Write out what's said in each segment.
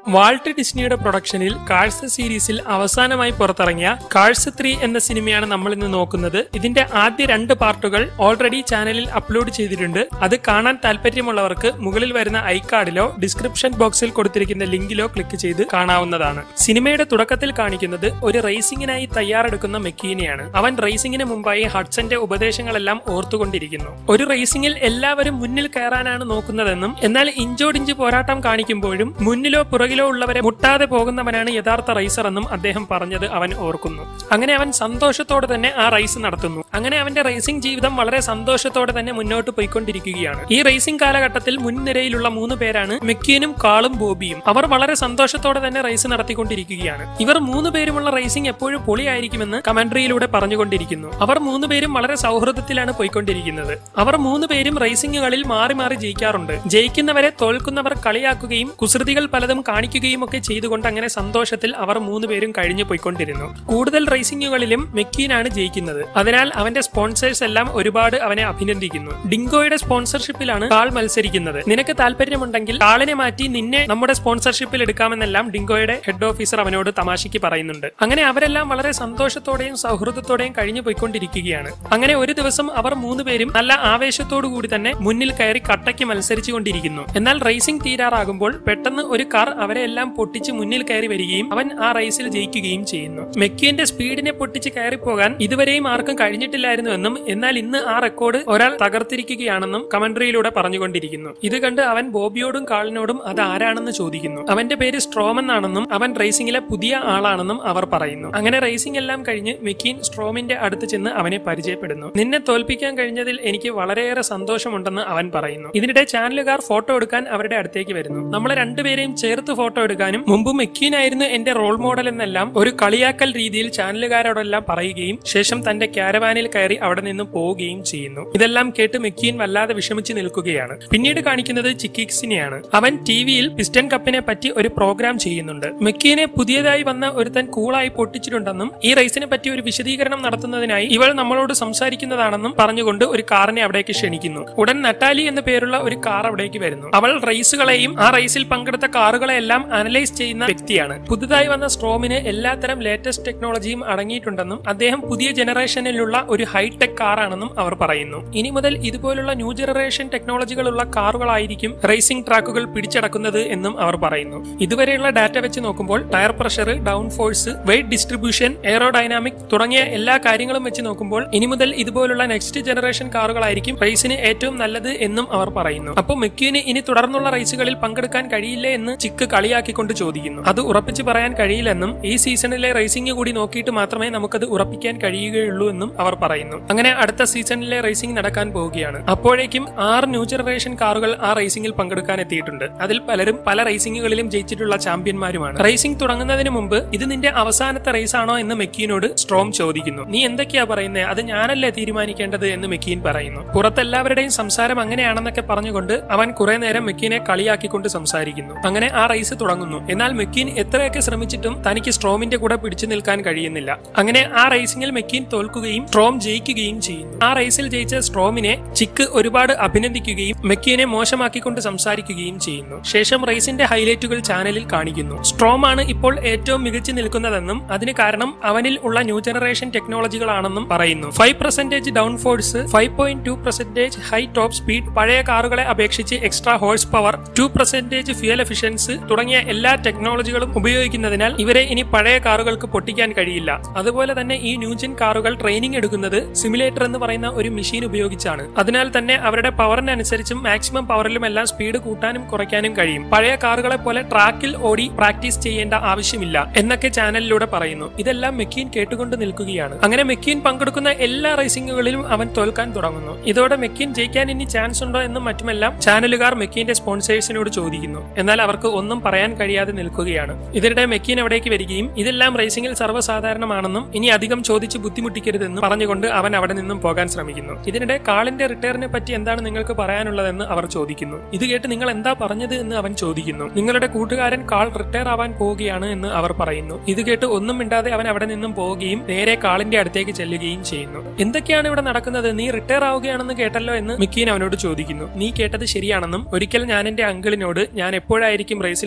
Walt ഡിസ്നിയുടെ പ്രൊഡക്ഷനിൽ cars സീരീസിൽ അവസാനമായി പുറത്തിറങ്ങിയ കാഴ്സ് ത്രീ എന്ന സിനിമയാണ് നമ്മൾ ഇന്ന് നോക്കുന്നത് ഇതിന്റെ ആദ്യ രണ്ട് പാർട്ടുകൾ ഓൾറെഡി ചാനലിൽ അപ്ലോഡ് ചെയ്തിട്ടുണ്ട് അത് കാണാൻ താല്പര്യമുള്ളവർക്ക് മുകളിൽ വരുന്ന ഐക്കാർഡിലോ ഡിസ്ക്രിപ്ഷൻ ബോക്സിൽ കൊടുത്തിരിക്കുന്ന ലിങ്കിലോ ക്ലിക്ക് ചെയ്ത് കാണാവുന്നതാണ് സിനിമയുടെ തുടക്കത്തിൽ കാണിക്കുന്നത് ഒരു റേസിംഗിനായി തയ്യാറെടുക്കുന്ന മെക്കീനെയാണ് അവൻ റേസിംഗിന് മുമ്പായി ഹഡ്സന്റെ ഉപദേശങ്ങളെല്ലാം ഓർത്തുകൊണ്ടിരിക്കുന്നു ഒരു റേസിംഗിൽ എല്ലാവരും മുന്നിൽ കയറാനാണ് നോക്കുന്നതെന്നും എന്നാൽ ഇഞ്ചോടിഞ്ച് പോരാട്ടം കാണിക്കുമ്പോഴും മുന്നിലോ പുറകിലോ ഉള്ളവരെ മുട്ടാതെ പോകുന്നവനാണ് യഥാർത്ഥ റൈസർ എന്നും അദ്ദേഹം പറഞ്ഞത് അവൻ ഓർക്കുന്നു അങ്ങനെ അവൻ സന്തോഷത്തോടെ തന്നെ ആ റേസ് നടത്തുന്നു അങ്ങനെ അവന്റെ റേസിംഗ് ജീവിതം വളരെ സന്തോഷത്തോടെ തന്നെ മുന്നോട്ട് പോയിക്കൊണ്ടിരിക്കുകയാണ് ഈ റേസിംഗ് കാലഘട്ടത്തിൽ മുൻനിരയിലുള്ള മൂന്ന് പേരാണ് മെക്കീനും കാളും ബോബിയും അവർ വളരെ സന്തോഷത്തോടെ തന്നെ റേസ് നടത്തിക്കൊണ്ടിരിക്കുകയാണ് ഇവർ മൂന്ന് പേരുമുള്ള റേസിംഗ് എപ്പോഴും പൊളിയായിരിക്കുമെന്ന് കമന്ററിയിലൂടെ പറഞ്ഞുകൊണ്ടിരിക്കുന്നു അവർ മൂന്ന് പേരും വളരെ സൗഹൃദത്തിലാണ് പോയിക്കൊണ്ടിരിക്കുന്നത് അവർ മൂന്ന് പേരും റേസിംഗുകളിൽ മാറി മാറി ജയിക്കാറുണ്ട് ജയിക്കുന്നവരെ തോൽക്കുന്നവർ കളിയാക്കുകയും കുസൃതികൾ പലതും കാണിക്കുകയും ഒക്കെ ചെയ്തുകൊണ്ട് അങ്ങനെ സന്തോഷത്തിൽ അവർ മൂന്ന് പേരും കഴിഞ്ഞു പോയിക്കൊണ്ടിരുന്നു കൂടുതൽ റേസിംഗുകളിലും മെക്കീനാണ് ജയിക്കുന്നത് അതിനാൽ അവന്റെ സ്പോൺസേഴ്സ് എല്ലാം ഒരുപാട് അവനെ അഭിനന്ദിക്കുന്നു ഡിങ്കോയുടെ സ്പോൺസർഷിപ്പിലാണ് കാൾ മത്സരിക്കുന്നത് നിനക്ക് താല്പര്യമുണ്ടെങ്കിൽ കാളിനെ മാറ്റി നിന്നെ നമ്മുടെ സ്പോൺസർഷിപ്പിൽ എടുക്കാമെന്നെല്ലാം ഡിങ്കോയുടെ ഹെഡ് ഓഫീസർ അവനോട് തമാശയ്ക്ക് പറയുന്നുണ്ട് അങ്ങനെ അവരെല്ലാം വളരെ സന്തോഷത്തോടെയും സൗഹൃദത്തോടെയും കഴിഞ്ഞു പോയിക്കൊണ്ടിരിക്കുകയാണ് അങ്ങനെ ഒരു ദിവസം അവർ മൂന്നുപേരും നല്ല ആവേശത്തോടു കൂടി തന്നെ മുന്നിൽ കയറി കട്ടയ്ക്ക് മത്സരിച്ചു കൊണ്ടിരിക്കുന്നു എന്നാൽ റേസിംഗ് തീരാറാകുമ്പോൾ പെട്ടെന്ന് ഒരു കാർ അവരെ എല്ലാം പൊട്ടിച്ച് മുന്നിൽ കയറി വരികയും അവൻ ആ റേസിൽ ജയിക്കുകയും ചെയ്യുന്നു മെക്കിയന്റെ സ്പീഡിനെ പൊട്ടിച്ച് കയറി പോകാൻ ഇതുവരെയും ആർക്കും കഴിഞ്ഞിട്ടില്ലായിരുന്നുവെന്നും എന്നാൽ ഇന്ന് ആ റെക്കോർഡ് ഒരാൾ തകർത്തിരിക്കുകയാണെന്നും കമന്ററിയിലൂടെ പറഞ്ഞുകൊണ്ടിരിക്കുന്നു ഇത് കണ്ട് അവൻ ബോബിയോടും കാളിനോടും അത് ആരാണെന്ന് ചോദിക്കുന്നു അവന്റെ പേര് സ്ട്രോമൻ ആണെന്നും അവൻ റേസിംഗിലെ പുതിയ ആളാണെന്നും അവർ പറയുന്നു അങ്ങനെ റേസിംഗ് എല്ലാം കഴിഞ്ഞ് മെക്കീൻ സ്ട്രോമിന്റെ അടുത്ത് ചെന്ന് അവനെ പരിചയപ്പെടുന്നു നിന്നെ തോൽപ്പിക്കാൻ കഴിഞ്ഞതിൽ എനിക്ക് വളരെയേറെ സന്തോഷമുണ്ടെന്ന് അവൻ പറയുന്നു ഇതിനിടെ ചാനലുകാർ ഫോട്ടോ എടുക്കാൻ അവരുടെ അടുത്തേക്ക് വരുന്നു നമ്മളെ രണ്ടുപേരെയും ചേർത്ത് ഫോട്ടോ എടുക്കാനും മുമ്പ് മെക്കീനായിരുന്നു എന്റെ റോൾ മോഡൽ എന്നെല്ലാം ഒരു കളിയാക്കൽ രീതിയിൽ ചാനലുകാരോടെല്ലാം പറയുകയും ശേഷം തന്റെ ക്യാരവാനിൽ കയറി അവിടെ നിന്ന് പോവുകയും ചെയ്യുന്നു ഇതെല്ലാം കേട്ട് മെക്കീൻ വല്ലാതെ വിഷമിച്ച് നിൽക്കുകയാണ് പിന്നീട് കാണിക്കുന്നത് ചിക്കിക്സിനെയാണ് അവൻ ടി വിയിൽ പിസ്റ്റൺ കപ്പിനെ പറ്റി ഒരു പ്രോഗ്രാം ചെയ്യുന്നുണ്ട് മെക്കീനെ പുതിയതായി വന്ന ഒരുത്തൻ കൂളായി പൊട്ടിച്ചിട്ടുണ്ടെന്നും ഈ റേസിനെ പറ്റി ഒരു വിശദീകരണം നടത്തുന്നതിനായി ഇവൾ നമ്മളോട് സംസാരിക്കുന്നതാണെന്നും പറഞ്ഞുകൊണ്ട് ഒരു കാറിനെ അവിടേക്ക് ക്ഷണിക്കുന്നു ഉടൻ നട്ടാലി എന്ന പേരുള്ള ഒരു കാർ അവിടേക്ക് വരുന്നു അവൾ റേസുകളെയും ആ റേസിൽ പങ്കെടുത്ത കാറുകളെയെല്ലാം അനലൈസ് ചെയ്യുന്ന വ്യക്തിയാണ് പുതുതായി വന്ന സ്ട്രോമിന് എല്ലാത്തരം ലേറ്റസ്റ്റ് ടെക്നോളജിയും അടങ്ങിയിട്ടുണ്ടെന്നും അദ്ദേഹം പുതിയ ജനറേഷനിലുള്ള ഒരു ഹൈടെക് കാറാണെന്നും അവർ പറയുന്നു ഇനി മുതൽ ഇതുപോലുള്ള ന്യൂ ജനറേഷൻ ടെക്നോളജികളുള്ള കാറുകളായിരിക്കും റേസിംഗ് ട്രാക്കുകൾ പിടിച്ചടക്കുന്നത് എന്നും അവർ പറയുന്നു ഇതുവരെയുള്ള ഡാറ്റ വെച്ച് നോക്കുമ്പോൾ tyre pressure downforce weight distribution aerodynamic തുടങ്ങിയ എല്ലാ കാര്യങ്ങളും വെച്ച് നോക്കുമ്പോൾ ഇനി മുതൽ ഇതുപോലുള്ള നെക്സ്റ്റ് ജനറേഷൻ കാറുകളായിരിക്കും റേസിന് ഏറ്റവും നല്ലത് എന്നും അവർ പറയുന്നു അപ്പോൾ മെക്യൂന് ഇനി തുടർന്നുള്ള റേസുകളിൽ പങ്കെടുക്കാൻ കഴിയില്ലേ എന്ന് ചിക്ക് കളിയാക്കിക്കൊണ്ട് ചോദിക്കുന്നു അത് ഉറപ്പിച്ച് പറയാൻ കഴിയില്ലെന്നും ഈ സീസണിലെ റേസിംഗ് കൂടി നോക്കിയിട്ട് മാത്രമേ നമുക്കത് ഉറപ്പിക്കാൻ കഴിയുകയുള്ളൂ എന്നും അവർ പറയുന്നു അങ്ങനെ അടുത്ത സീസണിലെ റേസിംഗ് നടക്കാൻ പോവുകയാണ് അപ്പോഴേക്കും ആറ് ന്യൂ ജനറേഷൻ കാറുകൾ ആ റേസിംഗിൽ പങ്കെടുക്കാൻ എത്തിയിട്ടുണ്ട് അതിൽ പലരും പല റേസിംഗുകളിലും ജയിച്ചിട്ടുള്ള ചാമ്പ്യന്മാരുമാണ് റേസിംഗ് തുടങ്ങുന്നതിന് മുമ്പ് ഇത് നിന്റെ അവസാനത്തെ റേസ് ആണോ എന്ന് മെക്കീനോട് സ്ട്രോം ചോദിക്കുന്നു നീ എന്തൊക്കെയാ പറയുന്നത് അത് ഞാനല്ലേ തീരുമാനിക്കേണ്ടത് എന്ന് മെക്കീൻ പറയുന്നു പുറത്തെല്ലാവരുടെയും സംസാരം അങ്ങനെയാണെന്നൊക്കെ പറഞ്ഞുകൊണ്ട് അവൻ കുറെ നേരം മെക്കീനെ കളിയാക്കിക്കൊണ്ട് സംസാരിക്കുന്നു അങ്ങനെ ആ റേസ് തുടങ്ങുന്നു എന്നാൽ മെക്കീൻ എത്രയൊക്കെ ശ്രമിച്ചിട്ടും തനിക്ക് സ്ട്രോമിന്റെ കൂടെ പിടിച്ചു നിൽക്കാൻ കഴിയുന്നില്ല അങ്ങനെ ആ റേസിംഗിൽ മെക്കീൻ തോൽക്കുകയും സ്ട്രോം ജയിക്കുകയും ചെയ്യുന്നു ആ റേസിൽ ജയിച്ച സ്ട്രോമിനെ ചിക്ക് ഒരുപാട് അഭിനന്ദിക്കുകയും മെക്കീനെ മോശമാക്കിക്കൊണ്ട് സംസാരിക്കുകയും ചെയ്യുന്നു ശേഷം റേസിന്റെ ഹൈലൈറ്റുകൾ ചാനലിൽ കാണിക്കുന്നു സ്ട്രോം ആണ് ഇപ്പോൾ ഏറ്റവും മികച്ചു നിൽക്കുന്നതെന്നും അതിന് കാരണം അവനിൽ ഉള്ള ന്യൂ ജനറേഷൻ ടെക്നോളജികളാണെന്നും പറയുന്നു five percentage downforce five point two percentage high top speed പഴയ കാറുകളെ അപേക്ഷിച്ച് extra horsepower two percentage fuel efficiency തുടങ്ങിയ എല്ലാ ടെക്നോളജികളും ഉപയോഗിക്കുന്നതിനാൽ ഇവരെ ഇനി പഴയ കാറുകൾക്ക് പൊട്ടിക്കാൻ കഴിയില്ല അതുപോലെ തന്നെ ഈ ന്യൂജൻ കാറുകൾ ട്രെയിനിങ് എടുക്കുന്നത് സിമുലേറ്റർ എന്ന് പറയുന്ന ഒരു മെഷീൻ ഉപയോഗിച്ചാണ് അതിനാൽ തന്നെ അവരുടെ പവറിനനുസരിച്ചും മാക്സിമം പവറിലും എല്ലാം സ്പീഡ് കൂട്ടാനും കുറയ്ക്കാനും കഴിയും പഴയ കാറുകളെ പോലെ ട്രാക്കിൽ ഓടി പ്രാക്ടീസ് ചെയ്യേണ്ട ആവശ്യമില്ല എന്നൊക്കെ ചാനലിലൂടെ പറയുന്നു ഇതെല്ലാം മെക്കീൻ കേട്ടുകൊണ്ട് നിൽക്കുകയാണ് അങ്ങനെ മെക്കീൻ പങ്കെടുക്കുന്ന എല്ലാ റേസിംഗുകളിലും അവൻ തോൽക്കാൻ തുടങ്ങുന്നു ഇതോടെ മെക്കീൻ ജയിക്കാൻ ഇനി ചാൻസ് ഉണ്ടോ എന്നും മറ്റുമെല്ലാം ചാനലുകാർ മെക്കീന്റെ സ്പോൺസേഴ്സിനോട് ചോദിക്കുന്നു എന്നാൽ അവർക്ക് ഒന്നും പറയാൻ കഴിയാതെ നിൽക്കുകയാണ് ഇതിനിടെ മെക്കീൻ അവിടേക്ക് വരികയും ഇതെല്ലാം റേസിംഗിൽ സർവ്വസാധാരണമാണെന്നും ഇനി അധികം ചോദിച്ച് ബുദ്ധിമുട്ടിക്കരുതെന്നും പറഞ്ഞുകൊണ്ട് അവൻ അവിടെ നിന്നും പോകാൻ ശ്രമിക്കുന്നു ഇതിനിടെ കാളിന്റെ റിട്ടയറിനെ പറ്റി എന്താണ് നിങ്ങൾക്ക് പറയാനുള്ളതെന്ന് അവർ ചോദിക്കുന്നു ഇത് കേട്ട് നിങ്ങൾ എന്താ പറഞ്ഞത് എന്ന് അവൻ ചോദിക്കുന്നു നിങ്ങളുടെ കൂട്ടുകാരൻ കാൾ റിട്ടയർ ആവാൻ പോവുകയാണ് എന്ന് അവർ പറയുന്നു ഇത് കേട്ട് ഒന്നും മിണ്ടാതെ അവൻ അവിടെ നിന്നും പോവുകയും നേരെ കാളിന്റെ അടുത്തേക്ക് ചെല്ലുകയും ചെയ്യുന്നു എന്തൊക്കെയാണ് ഇവിടെ നടക്കുന്നത് നീ റിട്ടയർ ആവുകയാണെന്ന് കേട്ടല്ലോ എന്ന് മിക്കീൻ അവനോട് ചോദിക്കുന്നു നീ കേട്ടത് ശരിയാണെന്നും ഒരിക്കൽ ഞാൻ എന്റെ അങ്കിളിനോട് ഞാൻ എപ്പോഴായിരിക്കും റേസിൽ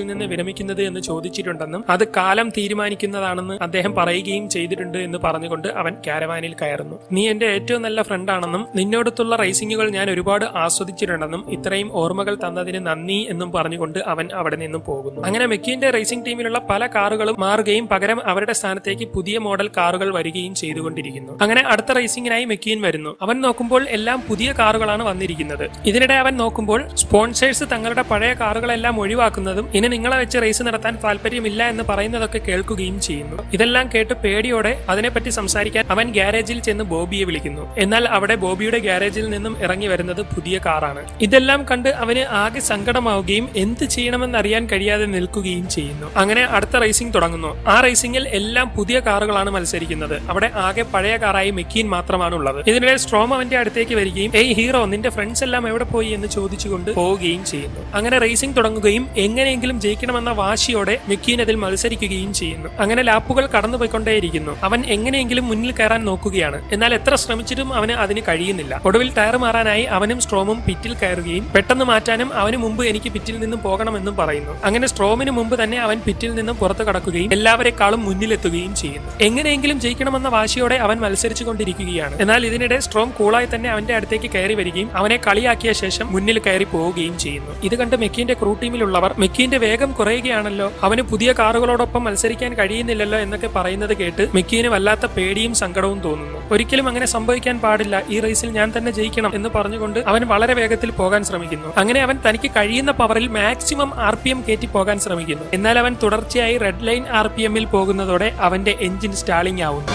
നിന്ന് വിരമിക്കുന്നത് എന്ന് ചോദിച്ചിട്ടുണ്ടെന്നും അത് കാലം തീരുമാനിക്കുന്നതാണെന്ന് അദ്ദേഹം പറയുകയും ചെയ്തിട്ടുണ്ട് എന്ന് പറഞ്ഞുകൊണ്ട് അവൻ കാരവാനിൽ കയറുന്നു നീ എന്റെ ഏറ്റവും നല്ല ഫ്രണ്ടാണെന്നും നിന്നോടത്തുള്ള റേസിംഗുകൾ ഞാൻ ഒരുപാട് ആസ്വദിച്ചിട്ടുണ്ടെന്നും ഇത്രയും ഓർമ്മകൾ തന്നതിന് നന്ദി എന്നും പറഞ്ഞുകൊണ്ട് അവൻ അവിടെ നിന്നും പോകുന്നു അങ്ങനെ മെക്കിന്റെ റേസിംഗ് ടീമിലുള്ള പല കാറുകളും മാറുകയും പകരം അവരുടെ സ്ഥാനത്തേക്ക് പുതിയ മോഡൽ കാറുകൾ വരികയും ചെയ്തുകൊണ്ടിരിക്കുന്നു അങ്ങനെ അടുത്ത റേസിംഗിനായി മെക്കീൻ വരുന്നു അവൻ നോക്കുമ്പോൾ എല്ലാം പുതിയ കാറുകളാണ് വന്നിരിക്കുന്നത് ഇതിനിടെ അവൻ നോക്കുമ്പോൾ സ്പോൺസേഴ്സ് തങ്ങളുടെ പഴയ കാറുകളെല്ലാം ഒഴിവാക്കുന്നതും ഇനി നിങ്ങളെ വെച്ച് റേസ് നടത്താൻ താല്പര്യമില്ല എന്ന് പറയുന്നതൊക്കെ കേൾക്കുകയും ചെയ്യുന്നു ഇതെല്ലാം കേട്ട് പേടിയോടെ അതിനെപ്പറ്റി സംസാരിക്കാൻ അവൻ ഗ്യാരേജിൽ ചെന്ന് ബോബിയെ വിളിക്കുന്നു എന്നാൽ അവിടെ ബോബിയുടെ ഗ്യാരേജിൽ നിന്നും ഇറങ്ങി വരുന്നത് പുതിയ കാറാണ് ഇതെല്ലാം കണ്ട് അവന് ആകെ സങ്കടമാവുകയും എന്ത് ചെയ്യണമെന്ന് അറിയാൻ കഴിയാതെ നിൽക്കുകയും ചെയ്യുന്നു അങ്ങനെ അടുത്ത റേസിംഗ് തുടങ്ങുന്നു ആ റേസിംഗിൽ എല്ലാം പുതിയ കാറുകളാണ് മത്സരിക്കുന്നത് അവിടെ ആകെ പഴയ കാറായി മെക്കീൻ മാത്രമാണ് ഉള്ളത് ഇതിനിടെ സ്ട്രോം അവന്റെ അടുത്തേക്ക് വരികയും ഏയ് ഹീറോ നിന്റെ ഫ്രണ്ട്സ് എല്ലാം എവിടെ പോയി എന്ന് ചോദിച്ചുകൊണ്ട് പോവുകയും ചെയ്യുന്നു അങ്ങനെ റേസിംഗ് തുടങ്ങുകയും എങ്ങനെയെങ്കിലും ജയിക്കണമെന്ന വാശിയോടെ മെക്കീൻ അതിൽ മത്സരിക്കുകയും ചെയ്യുന്നു അങ്ങനെ ലാപ്പുകൾ കടന്നുപോയിക്കൊണ്ടേയിരിക്കുന്നു അവൻ എങ്ങനെയെങ്കിലും മുന്നിൽ കയറാൻ നോക്കുകയാണ് എന്നാൽ എത്ര ശ്രമിച്ചിട്ടും അവന് അതിന് കഴിയുന്നില്ല ഒടുവിൽ ടയർ മാറാനായി അവനും സ്ട്രോമും പിറ്റിൽ കയറുകയും പെട്ടെന്ന് മാറ്റാനും അവന് മുമ്പ് എനിക്ക് പിറ്റിൽ നിന്നും പോകണമെന്നും പറയുന്നു അങ്ങനെ സ്ട്രോമിന് മുമ്പ് തന്നെ അവൻ പിറ്റിൽ നിന്നും പുറത്തു കടക്കുകയും എല്ലാവരെക്കാളും മുന്നിലെത്തുകയും ചെയ്യുന്നു എങ്ങനെയെങ്കിലും ജയിക്കണമെന്ന വാശിയോടെ അവൻ മത്സരിച്ചു കൊണ്ടിരിക്കുകയാണ് എന്നാൽ ഇതിനിടെ സ്ട്രോം കൂളായി തന്നെ അവന്റെ അടുത്തേക്ക് കയറി വരികയും അവനെ കളിയാക്കിയ ശേഷം മുന്നിൽ കയറി പോവുകയും ചെയ്യുന്നു ഇത് കണ്ട് മെക്കീന്റെ ക്രൂ ടീമിലുള്ളവർ മെക്കീന്റെ വേഗം കുറയുകയാണല്ലോ അവന് പുതിയ കാറുകളോടൊപ്പം മത്സരിക്കാൻ കഴിയുന്നില്ലല്ലോ എന്നൊക്കെ പറയുന്നത് കേട്ട് മെക്കീന് വല്ലാത്ത പേടിയും സങ്കടവും തോന്നുന്നു ഒരിക്കലും അങ്ങനെ സംഭവിക്കാൻ പാടില്ല ഈ റേസിൽ ഞാൻ തന്നെ ജയിക്കണം എന്ന് പറഞ്ഞുകൊണ്ട് അവൻ വളരെ വേഗത്തിൽ പോകാൻ ശ്രമിക്കുന്നു അങ്ങനെ അവൻ തനിക്ക് കഴിയുന്ന പവറിൽ മാക്സിമം ആർ പി എം കയറ്റി പോകാൻ ശ്രമിക്കുന്നു എന്നാൽ അവൻ തുടർച്ചയായി റെഡ് ലൈൻ ആർ പി എമ്മിൽ പോകുന്നതോടെ അവന്റെ എഞ്ചിൻ സ്റ്റാളിംഗ് ആവുന്നു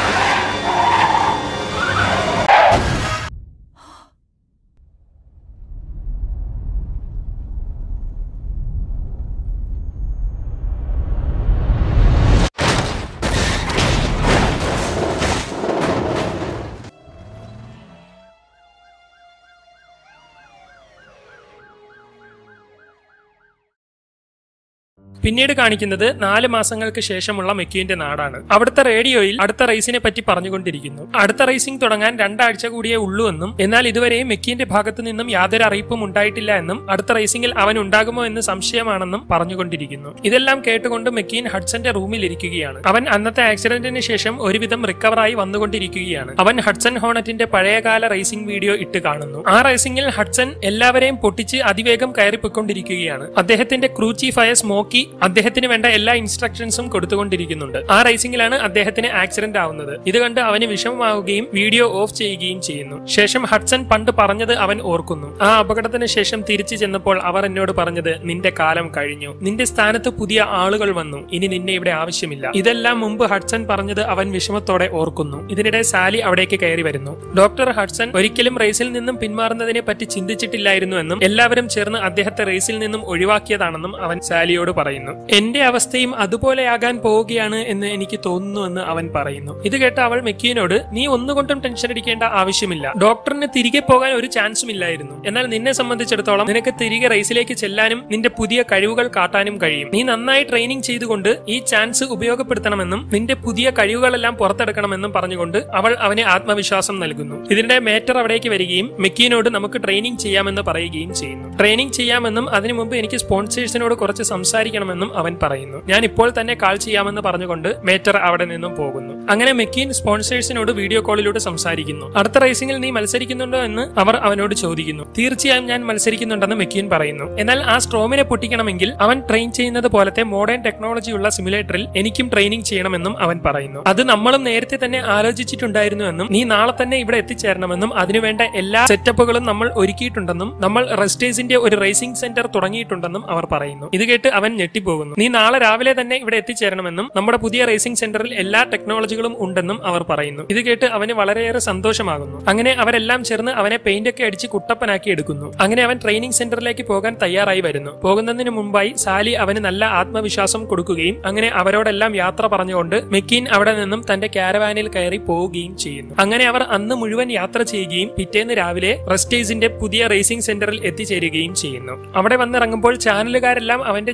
പിന്നീട് കാണിക്കുന്നത് നാല് മാസങ്ങൾക്ക് ശേഷമുള്ള മെക്കീന്റെ നാടാണ് അവിടുത്തെ റേഡിയോയിൽ അടുത്ത റേസിനെ പറ്റി പറഞ്ഞുകൊണ്ടിരിക്കുന്നു അടുത്ത റേസിംഗ് തുടങ്ങാൻ രണ്ടാഴ്ച കൂടിയേ ഉള്ളൂ എന്നും എന്നാൽ ഇതുവരെയും മെക്കീന്റെ ഭാഗത്തു നിന്നും യാതൊരു അറിയിപ്പും ഉണ്ടായിട്ടില്ല എന്നും അടുത്ത റേസിംഗിൽ അവൻ ഉണ്ടാകുമോ എന്ന് സംശയമാണെന്നും പറഞ്ഞുകൊണ്ടിരിക്കുന്നു ഇതെല്ലാം കേട്ടുകൊണ്ട് മെക്കീൻ ഹഡ്സന്റെ റൂമിൽ ഇരിക്കുകയാണ് അവൻ അന്നത്തെ ആക്സിഡന്റിന് ശേഷം ഒരുവിധം റിക്കവറായി വന്നുകൊണ്ടിരിക്കുകയാണ് അവൻ ഹഡ്സൺ ഹോണറ്റിന്റെ പഴയകാല റേസിംഗ് വീഡിയോ ഇട്ട് കാണുന്നു ആ റേസിംഗിൽ ഹഡ്സൺ എല്ലാവരെയും പൊട്ടിച്ച് അതിവേഗം കയറിപ്പോയിക്കൊണ്ടിരിക്കുകയാണ് അദ്ദേഹത്തിന്റെ ക്രൂ ചീഫായ സ്മോക്കി അദ്ദേഹത്തിന് വേണ്ട എല്ലാ ഇൻസ്ട്രക്ഷൻസും കൊടുത്തുകൊണ്ടിരിക്കുന്നുണ്ട് ആ റേസിംഗിലാണ് അദ്ദേഹത്തിന് ആക്സിഡന്റ് ആവുന്നത് ഇത് കണ്ട് അവന് വിഷമമാവുകയും വീഡിയോ ഓഫ് ചെയ്യുകയും ചെയ്യുന്നു ശേഷം ഹഡ്സൺ പണ്ട് പറഞ്ഞത് അവൻ ഓർക്കുന്നു ആ അപകടത്തിന് ശേഷം തിരിച്ചു ചെന്നപ്പോൾ അവർ എന്നോട് പറഞ്ഞത് നിന്റെ കാലം കഴിഞ്ഞു നിന്റെ സ്ഥാനത്ത് പുതിയ ആളുകൾ വന്നു ഇനി നിന്നെ ഇവിടെ ആവശ്യമില്ല ഇതെല്ലാം മുമ്പ് ഹഡ്സൺ പറഞ്ഞത് അവൻ വിഷമത്തോടെ ഓർക്കുന്നു ഇതിനിടെ സാലി അവിടേക്ക് കയറി വരുന്നു ഡോക്ടർ ഹഡ്സൺ ഒരിക്കലും റേസിൽ നിന്നും പിന്മാറുന്നതിനെ പറ്റി ചിന്തിച്ചിട്ടില്ലായിരുന്നു എന്നും എല്ലാവരും ചേർന്ന് അദ്ദേഹത്തെ റേസിൽ നിന്നും ഒഴിവാക്കിയതാണെന്നും അവൻ സാലിയോട് പറയുന്നു എന്റെ അവസ്ഥയും അതുപോലെയാകാൻ പോവുകയാണ് എന്ന് എനിക്ക് തോന്നുന്നുവെന്ന് അവൻ പറയുന്നു ഇത് കേട്ട അവൾ മെക്കീനോട് നീ ഒന്നുകൊണ്ടും ടെൻഷൻ അടിക്കേണ്ട ആവശ്യമില്ല ഡോക്ടറിന് തിരികെ പോകാൻ ഒരു ചാൻസും ഇല്ലായിരുന്നു എന്നാൽ നിന്നെ സംബന്ധിച്ചിടത്തോളം നിനക്ക് തിരികെ റേസിലേക്ക് ചെല്ലാനും നിന്റെ പുതിയ കഴിവുകൾ കാട്ടാനും കഴിയും നീ നന്നായി ട്രെയിനിങ് ചെയ്തുകൊണ്ട് ഈ ചാൻസ് ഉപയോഗപ്പെടുത്തണമെന്നും നിന്റെ പുതിയ കഴിവുകളെല്ലാം പുറത്തെടുക്കണമെന്നും പറഞ്ഞുകൊണ്ട് അവൾ അവന് ആത്മവിശ്വാസം നൽകുന്നു ഇതിനിടെ മേറ്റർ അവിടേക്ക് വരികയും മെക്കീനോട് നമുക്ക് ട്രെയിനിങ് ചെയ്യാമെന്ന് പറയുകയും ചെയ്യുന്നു ട്രെയിനിങ് ചെയ്യാമെന്നും അതിനു മുമ്പ് എനിക്ക് സ്പോൺസേഴ്സിനോട് കുറച്ച് സംസാരിക്കണമെന്നും അവൻ പറയുന്നു ഞാൻ ഇപ്പോൾ തന്നെ കാൾ ചെയ്യാമെന്ന് പറഞ്ഞുകൊണ്ട് മേറ്റർ അവിടെ നിന്നും പോകുന്നു അങ്ങനെ മെക്കീൻ സ്പോൺസേഴ്സിനോട് വീഡിയോ കോളിലൂടെ സംസാരിക്കുന്നു അടുത്ത റേസിംഗിൽ നീ മത്സരിക്കുന്നുണ്ടോ എന്ന് അവർ അവനോട് ചോദിക്കുന്നു തീർച്ചയായും ഞാൻ മത്സരിക്കുന്നുണ്ടെന്ന് മെക്കീൻ പറയുന്നു എന്നാൽ ആ സ്ട്രോമിനെ പൊട്ടിക്കണമെങ്കിൽ അവൻ ട്രെയിൻ ചെയ്യുന്നത് പോലത്തെ മോഡേൺ ടെക്നോളജി ഉള്ള സിമുലേറ്ററിൽ എനിക്കും ട്രെയിനിങ് ചെയ്യണമെന്നും അവൻ പറയുന്നു അത് നമ്മളും നേരത്തെ തന്നെ ആലോചിച്ചിട്ടുണ്ടായിരുന്നുവെന്നും നീ നാളെ തന്നെ ഇവിടെ എത്തിച്ചേരണമെന്നും അതിനുവേണ്ട എല്ലാ സെറ്റപ്പുകളും നമ്മൾ ഒരുക്കിയിട്ടുണ്ടെന്നും നമ്മൾ റെസ്റ്റേജിന്റെ ഒരു റേസിംഗ് സെന്റർ തുടങ്ങിയിട്ടുണ്ടെന്നും അവർ പറയുന്നു ഇത് കേട്ട് അവൻ ഞെട്ടിപ്പോകുന്നു നീ നാളെ രാവിലെ തന്നെ ഇവിടെ എത്തിച്ചേരണമെന്നും നമ്മുടെ പുതിയ റേസിംഗ് സെന്ററിൽ എല്ലാ ടെക്നോളജികളും ഉണ്ടെന്നും അവർ പറയുന്നു ഇത് കേട്ട് അവന് വളരെയേറെ സന്തോഷമാകുന്നു അങ്ങനെ അവരെല്ലാം ചേർന്ന് അവനെ പെയിന്റ് ഒക്കെ അടിച്ച് കുട്ടപ്പനാക്കി എടുക്കുന്നു അങ്ങനെ അവൻ ട്രെയിനിങ് സെന്ററിലേക്ക് പോകാൻ തയ്യാറായി വരുന്നു പോകുന്നതിന് മുമ്പായി സാലി അവന് നല്ല ആത്മവിശ്വാസം കൊടുക്കുകയും അങ്ങനെ അവരോടെല്ലാം യാത്ര പറഞ്ഞുകൊണ്ട് മെക്കീൻ അവിടെ നിന്നും തന്റെ കാരവാനിൽ കയറി പോവുകയും ചെയ്യുന്നു അങ്ങനെ അവർ അന്ന് മുഴുവൻ യാത്ര ചെയ്യുകയും പിറ്റേന്ന് രാവിലെ റെസ്റ്റേജിന്റെ പുതിയ റേസിംഗ് സെന്ററിൽ എത്തിച്ചേരുകയും ചെയ്യുന്നു അവിടെ വന്നിറങ്ങുമ്പോൾ ചാനലുകാരെല്ലാം അവന്റെ ചുറ്റും കൂടി